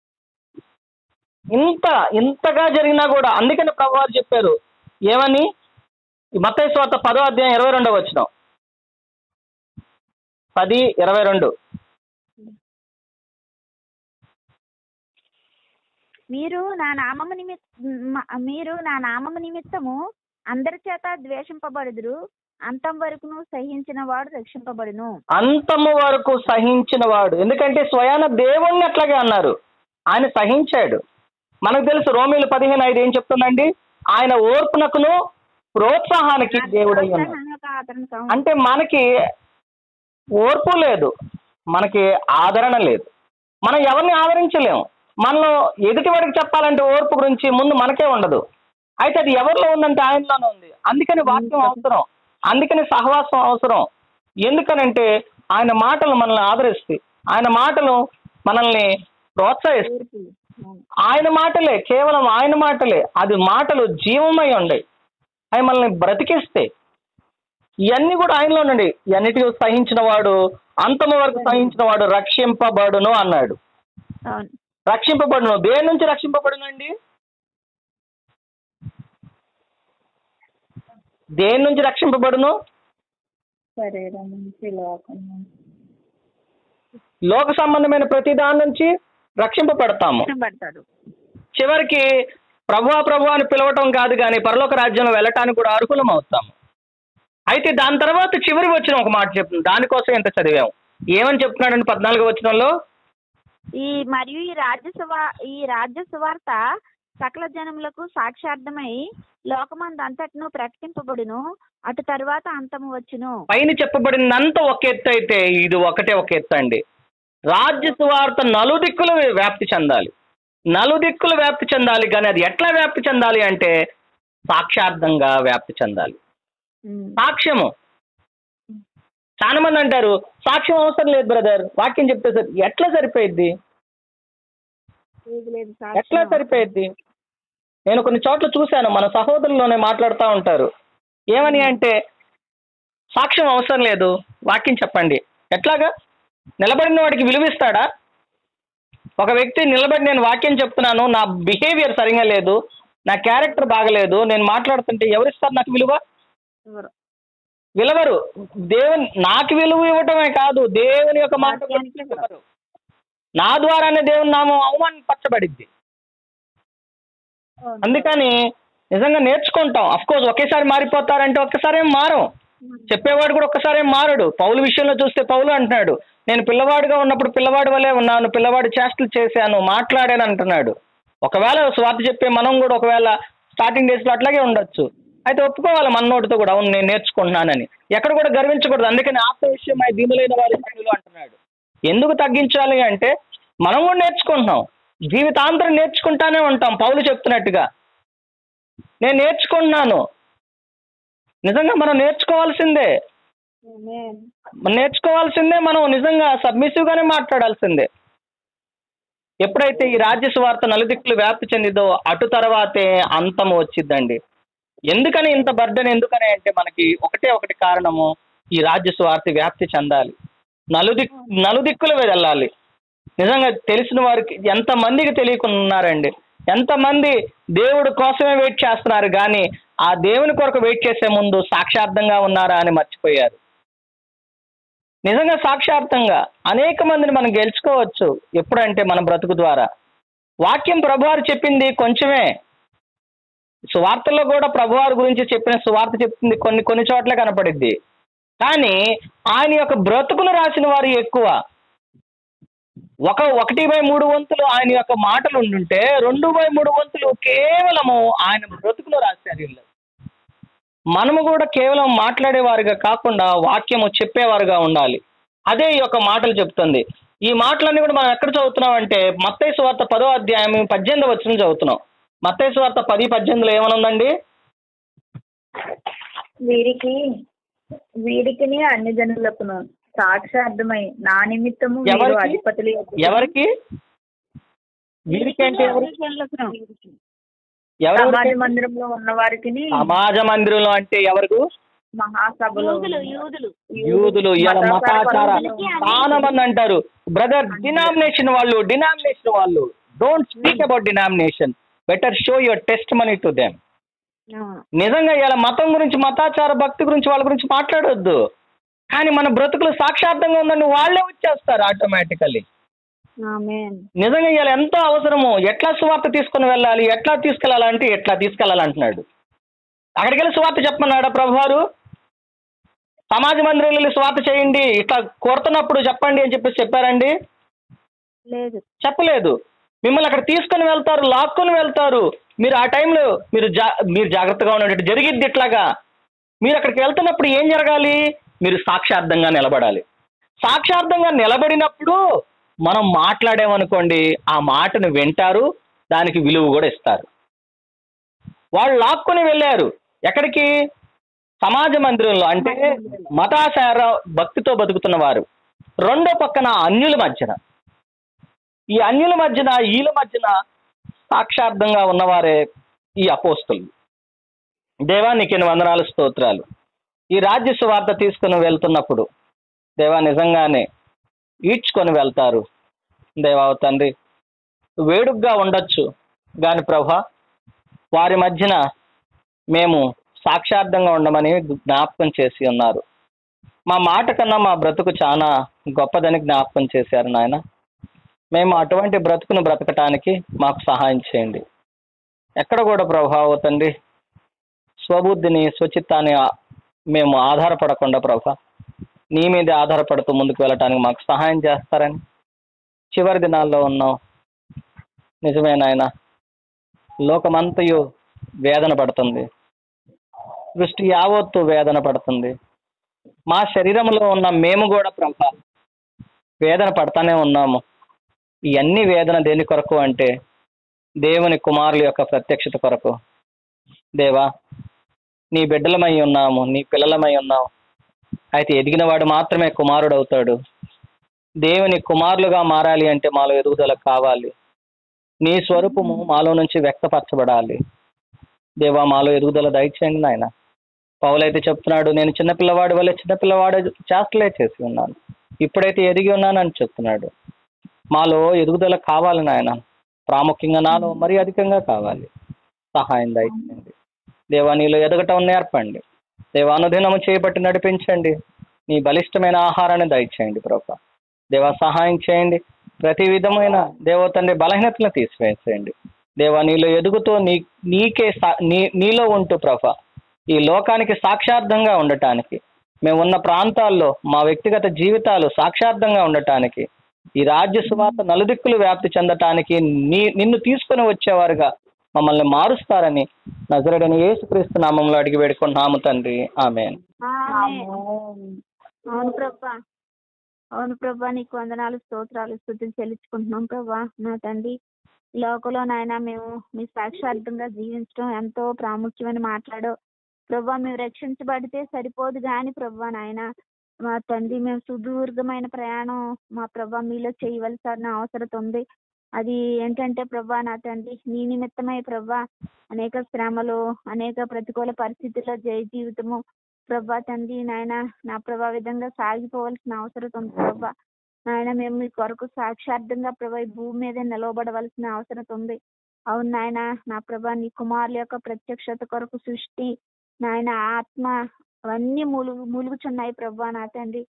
Speaker 1: ఇంత ఇంతగా జరిగినా కూడా అందుకని ప్రభు వారు చెప్పారు ఏమని ఈ మత్తయి స్వార్త పదో అధ్యాయం ఇరవై రెండో వచ్చిన పది ఇరవై రెండు
Speaker 3: మీరు నా నామము నిమిత్ మ- మీరు నా నామము నిమిత్తము అందరి చేత ద్వేషింపబడుదురు అంతం వరకును సహించిన వాడు రక్షింపబడును
Speaker 1: అంతము వరకు సహించిన వాడు ఎందుకంటే స్వయాన దేవుణ్ణి అట్లాగే అన్నారు ఆయన సహించాడు మనకు తెలుసు రోమిలు పదిహేను ఐదు ఏం చెప్తుందండి ఆయన ఓర్పునకును ప్రోత్సాహానికి దేవుడై ఉన్నాడు
Speaker 3: ప్రోత్సాహంగా అతనికి కావాలి.
Speaker 1: అంటే మనకి ఓర్పు లేదు మనకి ఆదరణ లేదు మనం ఎవరిని ఆదరించలేము మనలో ఎదుటి వాడికి చెప్పాలంటే ఓర్పు గురించి ముందు మనకే ఉండదు అయితే అది ఎవరిలో ఉందంటే ఆయనలోనే ఉంది అందుకని వాక్యం అవసరం అందుకని సహవాసం అవసరం ఎందుకనంటే ఆయన మాటలు మనల్ని ఆదరిస్తాయి ఆయన మాటలు మనల్ని ప్రోత్సహిస్తాయి
Speaker 3: ఓర్పు. అవును.
Speaker 1: ఆయన మాటలే కేవలం ఆయన మాటలే అది మాటలు జీవమై ఉండయి అవి మనల్ని బ్రతికిస్తాయి ఇవన్నీ కూడా ఆయనలో నుండి ఇవన్నిటికీ సహించిన వాడు అంతము వరకు సహించిన వాడు రక్షింపబడును అన్నాడు
Speaker 3: అవును
Speaker 1: రక్షింపబడును దేని నుంచి రక్షింపబడునండి దేని నుంచి రక్షింపబడును
Speaker 2: శరీరం నుంచి లోకం నుంచి
Speaker 1: లోక సంబంధమైన ప్రతి దాని నుంచి రక్షింపబడతాము
Speaker 3: పడతాడు
Speaker 1: చివరికి ప్రభువా ప్రభు అని పిలవటం కాదు కానీ పరలోక రాజ్యంలో వెళ్ళటానికి కూడా అర్హులం అవుతాము అయితే దాని తర్వాత చివరి వచ్చిన ఒక మాట చెప్తుంది దానికోసం ఎంత చదివాము ఏమని చెప్తున్నాడండి పద్నాలుగో వచనంలో
Speaker 3: ఈ మరియు ఈ రాజ్య సువా ఈ రాజ్య సువార్త సకల జనములకు సాక్షార్థమై లోకమందు అంతటను ప్రకటింపబడును అటు తరువాత అంతము వచ్చును
Speaker 1: పైన చెప్పబడినంత ఒక ఎత్తు అయితే ఇది ఒకటే ఒక ఎత్తు అండి రాజ్య సువార్త నలుదిక్కులు వ్యాప్తి చెందాలి నలుదిక్కులు వ్యాప్తి చెందాలి కానీ అది ఎట్లా వ్యాప్తి చెందాలి అంటే సాక్షార్థంగా వ్యాప్తి చెందాలి
Speaker 3: ఉమ్.
Speaker 1: సాక్ష్యము చాలా మంది అంటారు సాక్ష్యం అవసరం లేదు బ్రదర్ వాక్యం చెప్తే సరి ఎట్లా సరిపోయిద్ది
Speaker 3: లేదు, లేదు,
Speaker 1: ఎట్లా
Speaker 3: సాక్ష్యం.
Speaker 1: సరిపోయిద్ది నేను కొన్ని చోట్ల చూశాను మన సహోదరుల్లోనే మాట్లాడుతూ ఉంటారు ఏమని అంటే సాక్ష్యం అవసరం లేదు వాక్యం చెప్పండి ఎట్లాగా నిలబడిన వాడికి విలువిస్తాడా ఒక వ్యక్తి నిలబడి నేను వాక్యం చెప్తున్నాను నా బిహేవియర్ సరిగా లేదు నా క్యారెక్టర్ బాగలేదు నేను మాట్లాడుతుంటే ఎవరిస్తారు నాకు విలువ
Speaker 3: ఎవరు?
Speaker 1: విలువరు దేవుని నాకు విలువ ఇవ్వటమే కాదు దేవుని యొక్క మాట
Speaker 3: వాక్యానికి
Speaker 1: విలువరు. నా ద్వారానే దేవుని నామం అవమానపరచబడిద్ది అందుకని నిజంగా నేర్చుకుంటాం అఫ్ కోర్స్ ఒకేసారి మారిపోతారంటే ఒక్కసారి ఏం మారం చెప్పేవాడు కూడా ఒక్కసారి ఏం మారడు పౌలు విషయంలో చూస్తే పౌలు అంటున్నాడు నేను పిల్లవాడిగా ఉన్నప్పుడు పిల్లవాడి వల్లే ఉన్నాను పిల్లవాడి చేష్టలు చేశాను మాట్లాడాను అంటున్నాడు ఒకవేళ స్వార్థ చెప్పే మనం కూడా ఒకవేళ స్టార్టింగ్ డేస్లో అట్లాగే ఉండొచ్చు అయితే ఒప్పుకోవాలి మన నోటితో కూడా అవును నేను నేర్చుకుంటున్నానని ఎక్కడ కూడా గర్వించకూడదు అందుకని ఆత్మ విషయమై దీనులైన వారి సంఖ్యలో అంటున్నాడు ఎందుకు తగ్గించాలి అంటే మనం కూడా నేర్చుకుంటున్నాం జీవితాంతరం నేర్చుకుంటానే ఉంటాం పౌలు చెప్తున్నట్టుగా నేను నేర్చుకుంటున్నాను నిజంగా మనం నేర్చుకోవాల్సిందే
Speaker 3: ఆమేన్.
Speaker 1: మనం నేర్చుకోవాల్సిందే మనం నిజంగా సబ్మిసివ్ గానే మాట్లాడాల్సిందే ఎప్పుడైతే ఈ రాజ్య సువార్త నలుదిక్కులు వ్యాప్తి చెందిదో అటు తర్వాతే అంతం వచ్చిద్దండి ఎందుకని ఇంత బర్డన్ ఎందుకని అంటే మనకి ఒకటే ఒకటి కారణము ఈ రాజ్య సువార్త వ్యాప్తి చెందాలి నలుదిక్ నలుదిక్కులు వెళ్ళాలి నిజంగా తెలిసిన వారికి ఎంతమందికి తెలియకుండా ఉన్నారండి ఎంతమంది దేవుడు కోసమే వెయిట్ చేస్తున్నారు కానీ ఆ దేవుని కొరకు వెయిట్ చేసే ముందు సాక్షార్థంగా ఉన్నారా అని మర్చిపోయారు నిజంగా సాక్షార్థంగా అనేక మందిని మనం గెలుచుకోవచ్చు ఎప్పుడంటే మన బ్రతుకు ద్వారా వాక్యం ప్రభువారు చెప్పింది కొంచెమే సువార్తల్లో కూడా ప్రభువారి గురించి చెప్పిన సువార్త చెప్తుంది కొన్ని కొన్ని చోట్ల కనపడిద్ది కానీ ఆయన యొక్క బ్రతుకును రాసిన వారు ఎక్కువ ఒక ఒకటి బై మూడు వంతులు ఆయన యొక్క మాటలు ఉండుంటే రెండు బై మూడు వంతులు కేవలము ఆయన బ్రతుకును రాశారు వీళ్ళు మనము కూడా కేవలం మాట్లాడేవారుగా కాకుండా వాక్యము చెప్పేవారుగా ఉండాలి అదే ఈ యొక్క మాటలు చెప్తుంది ఈ మాటలన్నీ కూడా మనం ఎక్కడ చదువుతున్నాం అంటే మత్తయి సువార్త పదో అధ్యాయం పద్దెనిమిది వచ్చిన చదువుతున్నాం మత్తయి సువార్త పది పద్దెనిమిదిలో ఏమనుందండి
Speaker 2: వీరికి వీరికిని అన్ని జనులకును సాక్షార్థమై నా నిమిత్తము మీరు
Speaker 1: ఎవరికి?
Speaker 2: అధిపతులు
Speaker 1: ఎవరికి వీరికంటే ఎవరు
Speaker 2: సమాజ
Speaker 1: ఎవరు
Speaker 2: మందిరంలో ఉన్న వారికి
Speaker 1: సమాజ మందిరంలో అంటే ఎవరికి
Speaker 2: మహాసభలో
Speaker 3: యూదులు యూదులు
Speaker 1: యూదులు ఇలా మతాచార చాలా మంది అంటారు బ్రదర్ డినామినేషన్ వాళ్ళు డినామినేషన్ వాళ్ళు don't speak about denomination better show your test money to them
Speaker 3: అవును.
Speaker 1: నిజంగా ఇలా మతం గురించి మతాచార భక్తి గురించి వాళ్ళ గురించి మాట్లాడొద్దు కానీ మన బ్రతుకులు సాక్షార్థంగా ఉందని వాళ్ళే వచ్చేస్తారు ఆటోమేటికల్లీ
Speaker 3: ఆమేన్.
Speaker 1: నిజంగా ఇలా ఎంతో అవసరము ఎట్లా సువార్త తీసుకుని వెళ్ళాలి ఎట్లా తీసుకెళ్ళాలంటే ఎట్లా తీసుకెళ్ళాలంటున్నాడు అక్కడికి వెళ్ళి సువార్త చెప్పమన్నాడా ప్రభువారు సమాజ మందిరంలో వెళ్ళి సువార్త చేయండి ఇట్లా కొడుతున్నప్పుడు చెప్పండి అని చెప్పేసి చెప్పారండి
Speaker 3: లేదు
Speaker 1: చెప్పలేదు మిమ్మల్ని అక్కడ తీసుకొని వెళ్తారు లాక్కొని వెళ్తారు మీరు ఆ టైంలో మీరు జా మీరు జాగ్రత్తగా ఉండేటట్టు జరిగిద్ది ఇట్లాగా మీరు అక్కడికి వెళ్తున్నప్పుడు ఏం జరగాలి మీరు సాక్షార్థంగా నిలబడాలి సాక్షార్థంగా నిలబడినప్పుడు మనం మాట్లాడామనుకోండి ఆ మాటను వింటారు దానికి విలువ కూడా ఇస్తారు వాళ్ళు లాక్కొని వెళ్ళారు ఎక్కడికి సమాజ మందిరంలో అంటే మతాచార భక్తితో బతుకుతున్న వారు రెండో పక్కన అన్యుల మధ్యన ఈ అన్యుల మధ్యన వీళ్ళ మధ్యన సాక్షార్థంగా ఉన్నవారే ఈ అపోస్తులు దేవా నీకు ఎన్ని వందనాలు స్తోత్రాలు ఈ రాజ్య సువార్త తీసుకుని వెళ్తున్నప్పుడు దేవా నిజంగానే ఈడ్చుకొని వెళ్తారు దేవా తండ్రి వేడుగ్గా ఉండొచ్చు గాని ప్రభా వారి మధ్యన మేము సాక్షార్థంగా ఉండమని జ్ఞాపకం చేసి ఉన్నారు మా మాట కన్నా మా బ్రతుకు చాలా గొప్పదని జ్ఞాపకం చేశారు నాయన మేము అటువంటి బ్రతుకును బ్రతకటానికి మాకు సహాయం చేయండి ఎక్కడ కూడా ప్రభావ తండ్రి స్వబుద్ధిని స్వచిత్తాన్ని ఆ- మేము ఆధారపడకుండా ప్రభా నీ మీదే ఆధారపడుతూ ముందుకు వెళ్ళటానికి మాకు సహాయం చేస్తారని చివరి దినాల్లో ఉన్నాం నిజమే నాయన లోకమంతయు వేదన పడుతుంది దృష్టి యావత్తు వేదన పడుతుంది మా శరీరంలో ఉన్న మేము కూడా ప్రభా వేదన పడతానే ఉన్నాము ఇవన్నీ వేదన దేని కొరకు అంటే దేవుని కుమారుల యొక్క ప్రత్యక్షత కొరకు దేవా నీ బిడ్డలమై ఉన్నాము నీ పిల్లలమై ఉన్నాము అయితే ఎదిగిన వాడు మాత్రమే కుమారుడు అవుతాడు దేవుని కుమారులుగా మారాలి అంటే మాలో ఎదుగుదల కావాలి నీ స్వరూపము మాలో నుంచి వ్యక్తపరచబడాలి దేవా మాలో ఎదుగుదల దయచేయండి నాయన పౌలైతే చెప్తున్నాడు నేను చిన్నపిల్లవాడి వల్ల చిన్నపిల్లవాడు చేస్తలే చేసి ఉన్నాను ఇప్పుడైతే ఎదిగి ఉన్నానని చెప్తున్నాడు మాలో ఎదుగుదల కావాలి నాయన ప్రాముఖ్యంగా నాలో మరీ అధికంగా కావాలి సహాయం దయచేయండి దేవా నీలో ఎదగటం నేర్పండి దేవా అనుదినము చేయబట్టి నడిపించండి నీ బలిష్టమైన ఆహారాన్ని దయచేయండి ప్రభా దేవా సహాయం చేయండి ప్రతి విధమైన దేవో తండ్రి బలహీనతలను తీసివేసేయండి దేవా నీలో ఎదుగుతూ నీ నీకే సా- నీ నీలో ఉంటూ ప్రభా ఈ లోకానికి సాక్షార్థంగా ఉండటానికి మేము ఉన్న ప్రాంతాల్లో మా వ్యక్తిగత జీవితాలు సాక్షార్థంగా ఉండటానికి ఈ రాజ్య సువార్త నలుదిక్కులు వ్యాప్తి చెందటానికి నీ నిన్ను తీసుకుని వచ్చేవారుగా మమ్మల్ని మారుస్తారని నజరడని యేసుక్రీస్తు నామంలో అడిగి వేడుకుంటున్నాము తండ్రి ఆమెన్
Speaker 3: ఆమేన్. అవును ప్రభా అవును ప్రభా నీకు వందనాలు స్తోత్రాలు స్థుతులు చెల్లించుకుంటున్నాం ప్రభా నా తండ్రి ఈ లోకంలో నాయన మేము మీ సాక్షార్థంగా జీవించడం ఎంతో ప్రాముఖ్యమని మాట్లాడో ప్రభా మేము రక్షించబడితే సరిపోదు గాని ప్రభా నాయన మా తండ్రి మేము సుదీర్ఘమైన ప్రయాణం మా ప్రభా మీలో చేయవలసిన అవసరం ఉంది అది ఏంటంటే ప్రభా నా తండ్రి నీ నిమిత్తమై ప్రభా అనేక శ్రమలు అనేక ప్రతికూల పరిస్థితుల్లో జయ జీవితము ప్రభా తండ్రి నాయన నా ప్రభా విధంగా సాగిపోవలసిన అవసరం ఉంది ప్రభా నాయన మేము మీ కొరకు సాక్షార్థంగా ప్రభా ఈ భూమి మీద నిలవబడవలసిన అవసరం ఉంది అవును నాయన నా ప్రభా నీ కుమారుల యొక్క ప్రత్యక్షత కొరకు సృష్టి నాయన ఆత్మ అవన్నీ మూలుగు మూలుగుచున్నాయి ప్రభా నా తండ్రి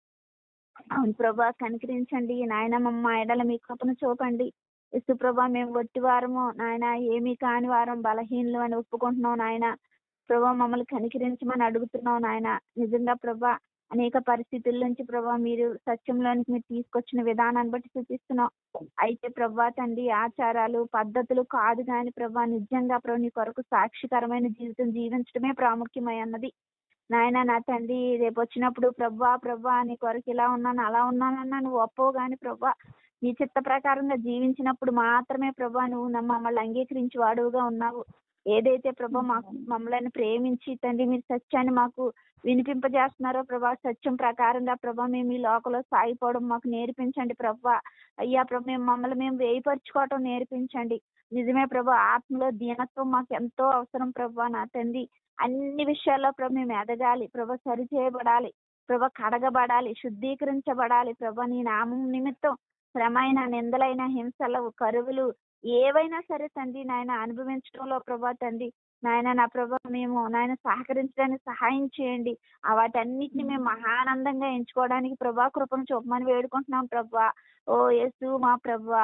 Speaker 3: అవును ప్రభా కనికరించండి నాయన మమ్మ ఎడల మీ కృపను చూపండి ఇసు ప్రభా మేము వట్టి వారము నాయన ఏమీ కాని వారం బలహీనలు అని ఒప్పుకుంటున్నాం నాయన ప్రభా మమ్మల్ని కనికరించమని అడుగుతున్నాం నాయన నిజంగా ప్రభా అనేక పరిస్థితుల నుంచి ప్రభా మీరు సత్యంలోనికి మీరు తీసుకొచ్చిన విధానాన్ని బట్టి సూచిస్తున్నాం అయితే ప్రభా తండ్రి ఆచారాలు పద్ధతులు కాదు కాని ప్రభా నిజంగా ప్రభు నీ కొరకు సాక్షికరమైన జీవితం జీవించడమే ప్రాముఖ్యమై అన్నది నాయన నా తండ్రి రేపు వచ్చినప్పుడు ప్రభా ప్రభా నీ కొరకు ఇలా ఉన్నాను అలా ఉన్నానన్నా నువ్వు ఒప్పవు గాని ప్రభా నీ చిత్త ప్రకారంగా జీవించినప్పుడు మాత్రమే ప్రభా నువ్వు నమ్మ- మమ్మల్ని అంగీకరించి వాడుగా ఉన్నావు ఏదైతే ప్రభా మాకు మమ్మల్ని ప్రేమించి తండ్రి మీరు సత్యాన్ని మాకు వినిపింపజేస్తున్నారో ప్రభా సత్యం ప్రకారంగా ప్రభా మేము ఈ లోకంలో సాగిపోవడం మాకు నేర్పించండి ప్రభా అయ్యా ప్రభా మేము మమ్మల్ని మేము వేయపరుచుకోవటం నేర్పించండి నిజమే ప్రభా ఆత్మలో దీనత్వం మాకు ఎంతో అవసరం ప్రభా నా తండ్రి అన్ని విషయాల్లో ప్రభా మేము ఎదగాలి ప్రభా సరి చేయబడాలి ప్రభా కడగబడాలి శుద్ధీకరించబడాలి ప్రభా నీ నామం నిమిత్తం శ్రమైన నిందలైన హింసలు కరువులు ఏవైనా సరే తండ్రి నాయన అనుభవించడంలో ప్రభా తండ్రి నాయన నా ప్రభా మేము నాయన సహకరించడానికి సహాయం చేయండి ఆ వాటన్నిటిని మేము మహానందంగా ఎంచుకోవడానికి ప్రభా కృపను చూపమని వేడుకుంటున్నాం ప్రభా ఓ యేసు మా ప్రభా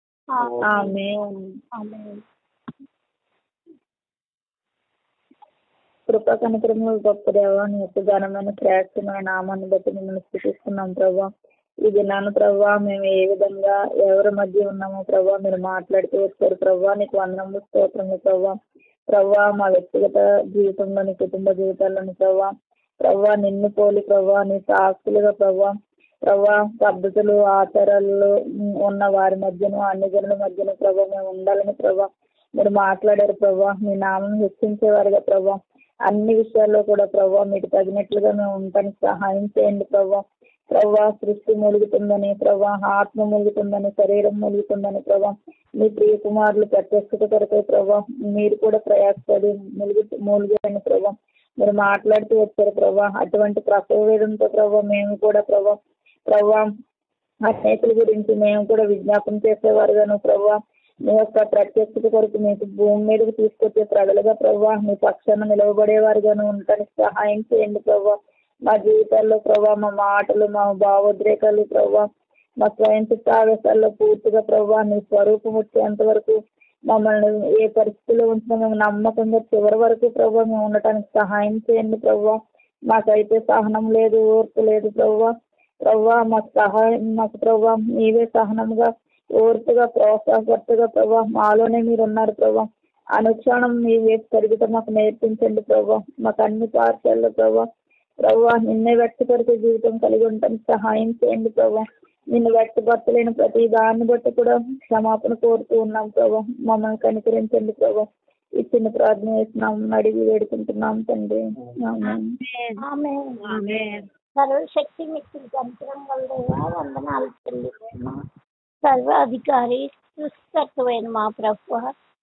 Speaker 2: ఆమేన్. కృపా కనికరములు గొప్ప దేవా నీ యొక్క ఘనమైన శ్రేష్టమైన నామాన్ని బట్టి మిమ్మల్ని స్థుతిస్తున్నాం ప్రభా ఈ దినాన్ని ప్రభా మేము ఏ విధంగా ఎవరి మధ్య ఉన్నామో ప్రభా మీరు మాట్లాడుతూ వచ్చారు ప్రభా నీకు వందనము స్తోత్రము ప్రభా ప్రభా మా వ్యక్తిగత జీవితంలోని కుటుంబ జీవితాల్లోని ప్రభా ప్రభా నిన్ను పోలి ప్రభా నీ సాక్షులుగా ప్రభా ప్రభా పద్ధతులు ఆచారాలలో ఉమ్, ఉన్న వారి మధ్యను అన్ని జనుల మధ్యను ప్రభా మేము ఉండాలని ప్రభా మీరు మాట్లాడారు ప్రభా మీ నామం హెచ్చించేవారుగా ప్రభా అన్ని విషయాల్లో కూడా ప్రభా మీకు తగినట్లుగా మేము ఉండటానికి సహాయం చేయండి ప్రభా ప్రభా సృష్టి మూలుగుతుందని ప్రభా ఆత్మ మూలుగుతుందని శరీరం మూలుగుతుందని ప్రభా మీ ప్రియ కుమారులు ప్రత్యక్షత కొరకే ప్రభా మీరు కూడా ప్రయాసపడి మూలుగు మూలుగాని ప్రభా మీరు మాట్లాడుతూ వచ్చారు ప్రభా అటువంటి ప్రసవ వేదంతో ప్రభా మేము కూడా ప్రభా ప్రభా అనేకుల గురించి మేము కూడా విజ్ఞాపన చేసేవారుగాను ప్రభా మీ యొక్క ప్రత్యక్షత కొరకు మీకు భూమి మీదకి తీసుకొచ్చే ప్రజలుగా ప్రభా మీ పక్షాన నిలవబడేవారుగాను ఉండటానికి సహాయం చేయండి ప్రభా మా జీవితాల్లో ప్రభా మా మాటలు మా భావోద్రేకాలు ప్రభా మా స్వయం చిత్తావేశాల్లో పూర్తిగా ప్రభా నీ స్వరూపం వచ్చేంత వరకు మమ్మల్ని ఏ పరిస్థితిలో ఉంచినా మేము నమ్మకంగా చివరి వరకు ప్రభా మేము ఉండటానికి సహాయం చేయండి ప్రభా మాకైతే సహనం లేదు ఓర్పు లేదు ప్రభా ప్రభా మాకు సహాయం మాకు ప్రభా నీవే సహనంగా ఓర్పుగా ప్రోత్సాహకర్తగా ప్రభా మాలోనే మీరు ఉన్నారు ప్రభా అనుక్షణం మీ వేసి పెరుగుతా మాకు నేర్పించండి ప్రభా మాకు అన్ని పాఠశాలలో ప్రభా ప్రభా నిన్నే వ్యక్తపరిచే జీవితం కలిగి ఉండటానికి సహాయం చేయండి ప్రభా నిన్ను వ్యక్తపరచలేని ప్రతి దాన్ని బట్టి కూడా క్షమాపణ కోరుతూ ఉన్నాం ప్రభా మమ్మల్ని కనికరించండి ప్రభా ఈ చిన్న ప్రార్థన చేస్తున్నాం అడిగి వేడుకుంటున్నాం తండ్రి ఆమేన్.
Speaker 4: ఆమె సర్వశక్తి మీకు కంచరం వల్ల వందనాలు చెల్లిస్తున్నా సర్వాధికారి సృష్టికర్తమైన మా ప్రభు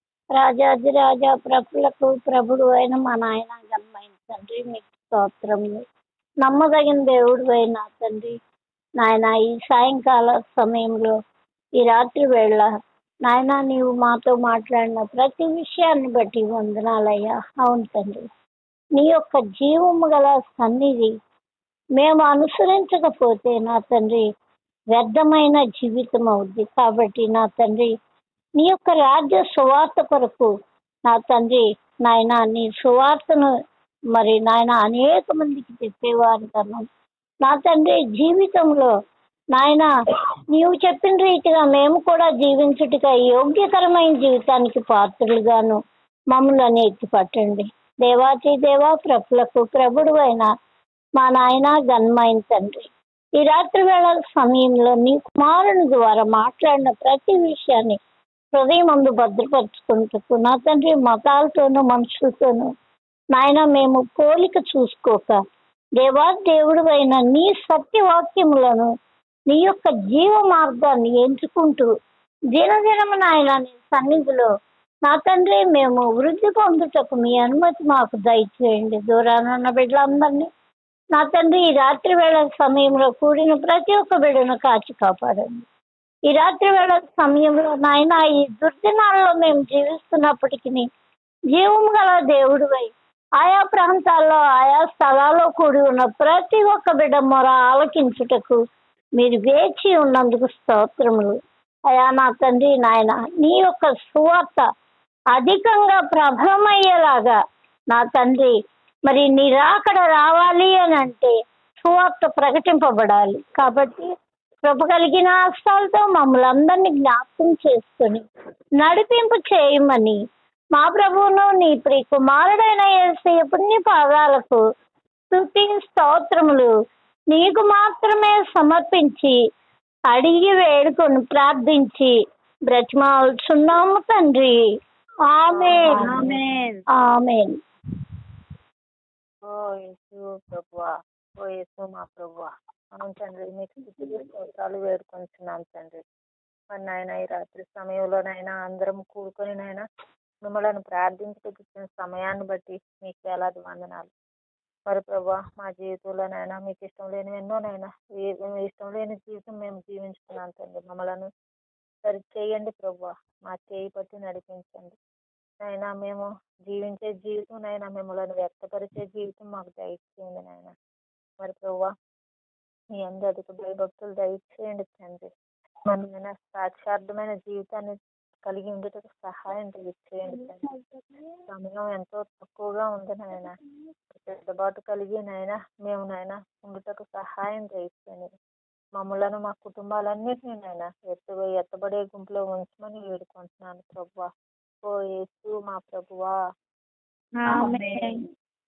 Speaker 4: రాజాది రాజా ప్రభులకు ప్రభుడు అయిన మా నాయన గమ్మైన తండ్రి మీకు స్తోత్రములు నమ్మదగిన దేవుడు అయిన తండ్రి నాయన ఈ సాయంకాల సమయంలో ఈ రాత్రి వేళ నాయన నీవు మాతో మాట్లాడిన ప్రతి విషయాన్ని బట్టి వందనాలయ్యా అవును తండ్రి నీ యొక్క జీవము గల సన్నిధి మేము అనుసరించకపోతే నా తండ్రి వ్యర్థమైన జీవితం అవుద్ది కాబట్టి నా తండ్రి నీ యొక్క రాజ్య సువార్త కొరకు నా తండ్రి నాయన నీ సువార్తను మరి నాయన అనేక మందికి చెప్పేవారు కన్నా నా తండ్రి జీవితంలో నాయన నీవు చెప్పిన రీతిగా మేము కూడా జీవించుటగా యోగ్యకరమైన జీవితానికి పాత్రలుగాను మమ్మల్ని ఎత్తి పట్టండి దేవాతి దేవా ప్రభులకు ప్రభుడు అయిన మా నాయన గన్మైన తండ్రి ఈ రాత్రి వేళ సమయంలో నీ కుమారుని ద్వారా మాట్లాడిన ప్రతి విషయాన్ని హృదయం అందు భద్రపరుచుకుంటూ నా తండ్రి మతాలతోనూ మనుషులతోనూ నాయన మేము పోలిక చూసుకోక దేవా దేవుడు అయిన నీ సత్యవాక్యములను నీ యొక్క జీవ మార్గాన్ని ఎంచుకుంటూ దినదినము నాయన నీ సన్నిధిలో నా తండ్రి మేము వృద్ధి పొందుటకు మీ అనుమతి మాకు దయచేయండి దూరాన ఉన్న బిడ్డలందరినీ నా తండ్రి ఈ రాత్రి వేళ సమయంలో కూడిన ప్రతి ఒక్క బిడ్డను కాచి కాపాడండి ఈ రాత్రి వేళ సమయంలో నాయన ఈ దుర్దినాల్లో మేము జీవిస్తున్నప్పటికీ జీవము గల దేవుడివై ఆయా ప్రాంతాల్లో ఆయా స్థలాల్లో కూడి ఉన్న ప్రతి ఒక్క బిడ్డ మొర ఆలకించుటకు మీరు వేచి ఉన్నందుకు స్తోత్రములు అయా నా తండ్రి నాయన నీ యొక్క సువార్త అధికంగా ప్రబలమయ్యేలాగా నా తండ్రి మరి నీ రాకడ రావాలి అని అంటే సువార్త ప్రకటింపబడాలి కాబట్టి కృప కలిగిన హస్తాలతో మమ్మల్ని అందరినీ జ్ఞాపకం చేసుకొని నడిపింపు చేయమని మా ప్రభువును నీ ప్రియ కుమారుడైన యేసయ్య పుణ్య పాదాలకు స్తుతి స్తోత్రములు నీకు మాత్రమే సమర్పించి అడిగి వేడుకొని ప్రార్థించి బ్రతిమాల్చున్నాము తండ్రి ఆమెన్
Speaker 3: ఆమేన్
Speaker 4: ఆమెన్
Speaker 5: ఓ యేసు ప్రభువా ఓ యేసు మా ప్రభువా అవును తండ్రి మీకు స్థితికి స్తోత్రాలు వేడుకొంచున్నాం తండ్రి మరి నాయన ఈ రాత్రి సమయంలోనైనా అందరం కూడుకొని నాయన మిమ్మల్ని ప్రార్థించడానికి ఇచ్చిన సమయాన్ని బట్టి మీకు వేలాది వందనాలు మరి ప్రభా మా జీవితంలోనైనా మీకు ఇష్టం లేని ఎన్నోనైనా ఏ- మీ ఇష్టం లేని జీవితం మేము జీవించుకున్నాం తండ్రి మమ్మల్ని సరి చేయండి ప్రభా మా చేయి పట్టి నడిపించండి నైనా మేము జీవించే జీవితం నైనా మిమ్మల్ని వ్యక్తపరిచే జీవితం మాకు దయచేయండి నాయన మరి ప్రభా మీ అందరికి భయభక్తులు దయచేయండి తండ్రి మరి నాయన సాక్షార్థమైన జీవితాన్ని కలిగి ఉండేటకు సహాయం దయచేయండి తండ్రి సమయం ఎంతో తక్కువగా ఉంది నాయన పెద్దబాటు కలిగి నాయన మేము నాయన ఉండటకు సహాయం దయచేయండి మమ్మలను మా కుటుంబాలన్నిటినీ నాయన ఎత్తు ఎత్తబడే గుంపులో ఉంచమని వేడుకుంటున్నాను ప్రభా ఓ యేసు మా ప్రభువా
Speaker 3: ఆమేన్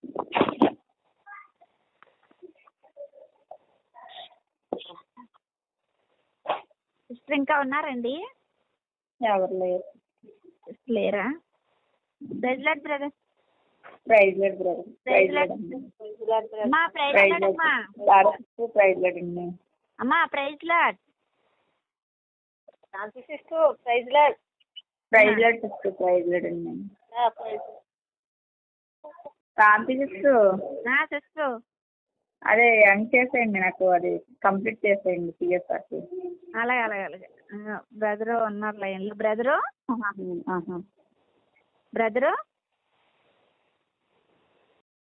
Speaker 3: సిస్టర్ ఇంకా ఉన్నారండి
Speaker 2: ఎవరు లేరు
Speaker 3: సిస్టర్ లేరా ప్రెసిడెంట్ బ్రదర్
Speaker 2: ప్రైజ్ లేదు బ్రదర్ ప్రైజ్ లేదు
Speaker 3: అమ్మా ప్రైజ్ లాడ్ అమ్మా
Speaker 2: ప్రైజ్ లేదండి
Speaker 3: అమ్మా praise lord
Speaker 5: Shanti sister praise lord
Speaker 2: praise లేదు సిస్టర్ ప్రైజ్ లేదండి
Speaker 5: ప్రైజ్
Speaker 2: శాంతి సిస్టర్
Speaker 3: నా సిస్టర్
Speaker 2: అదే యంగ్ చేసేయండి నాకు అది కంప్లీట్ చేసేయండి సిఎస్ఆర్కి
Speaker 3: అలాగే అలాగే అలాగే బ్రదరు ఉన్నారు లైన్లో బ్రదరు బ్రదరు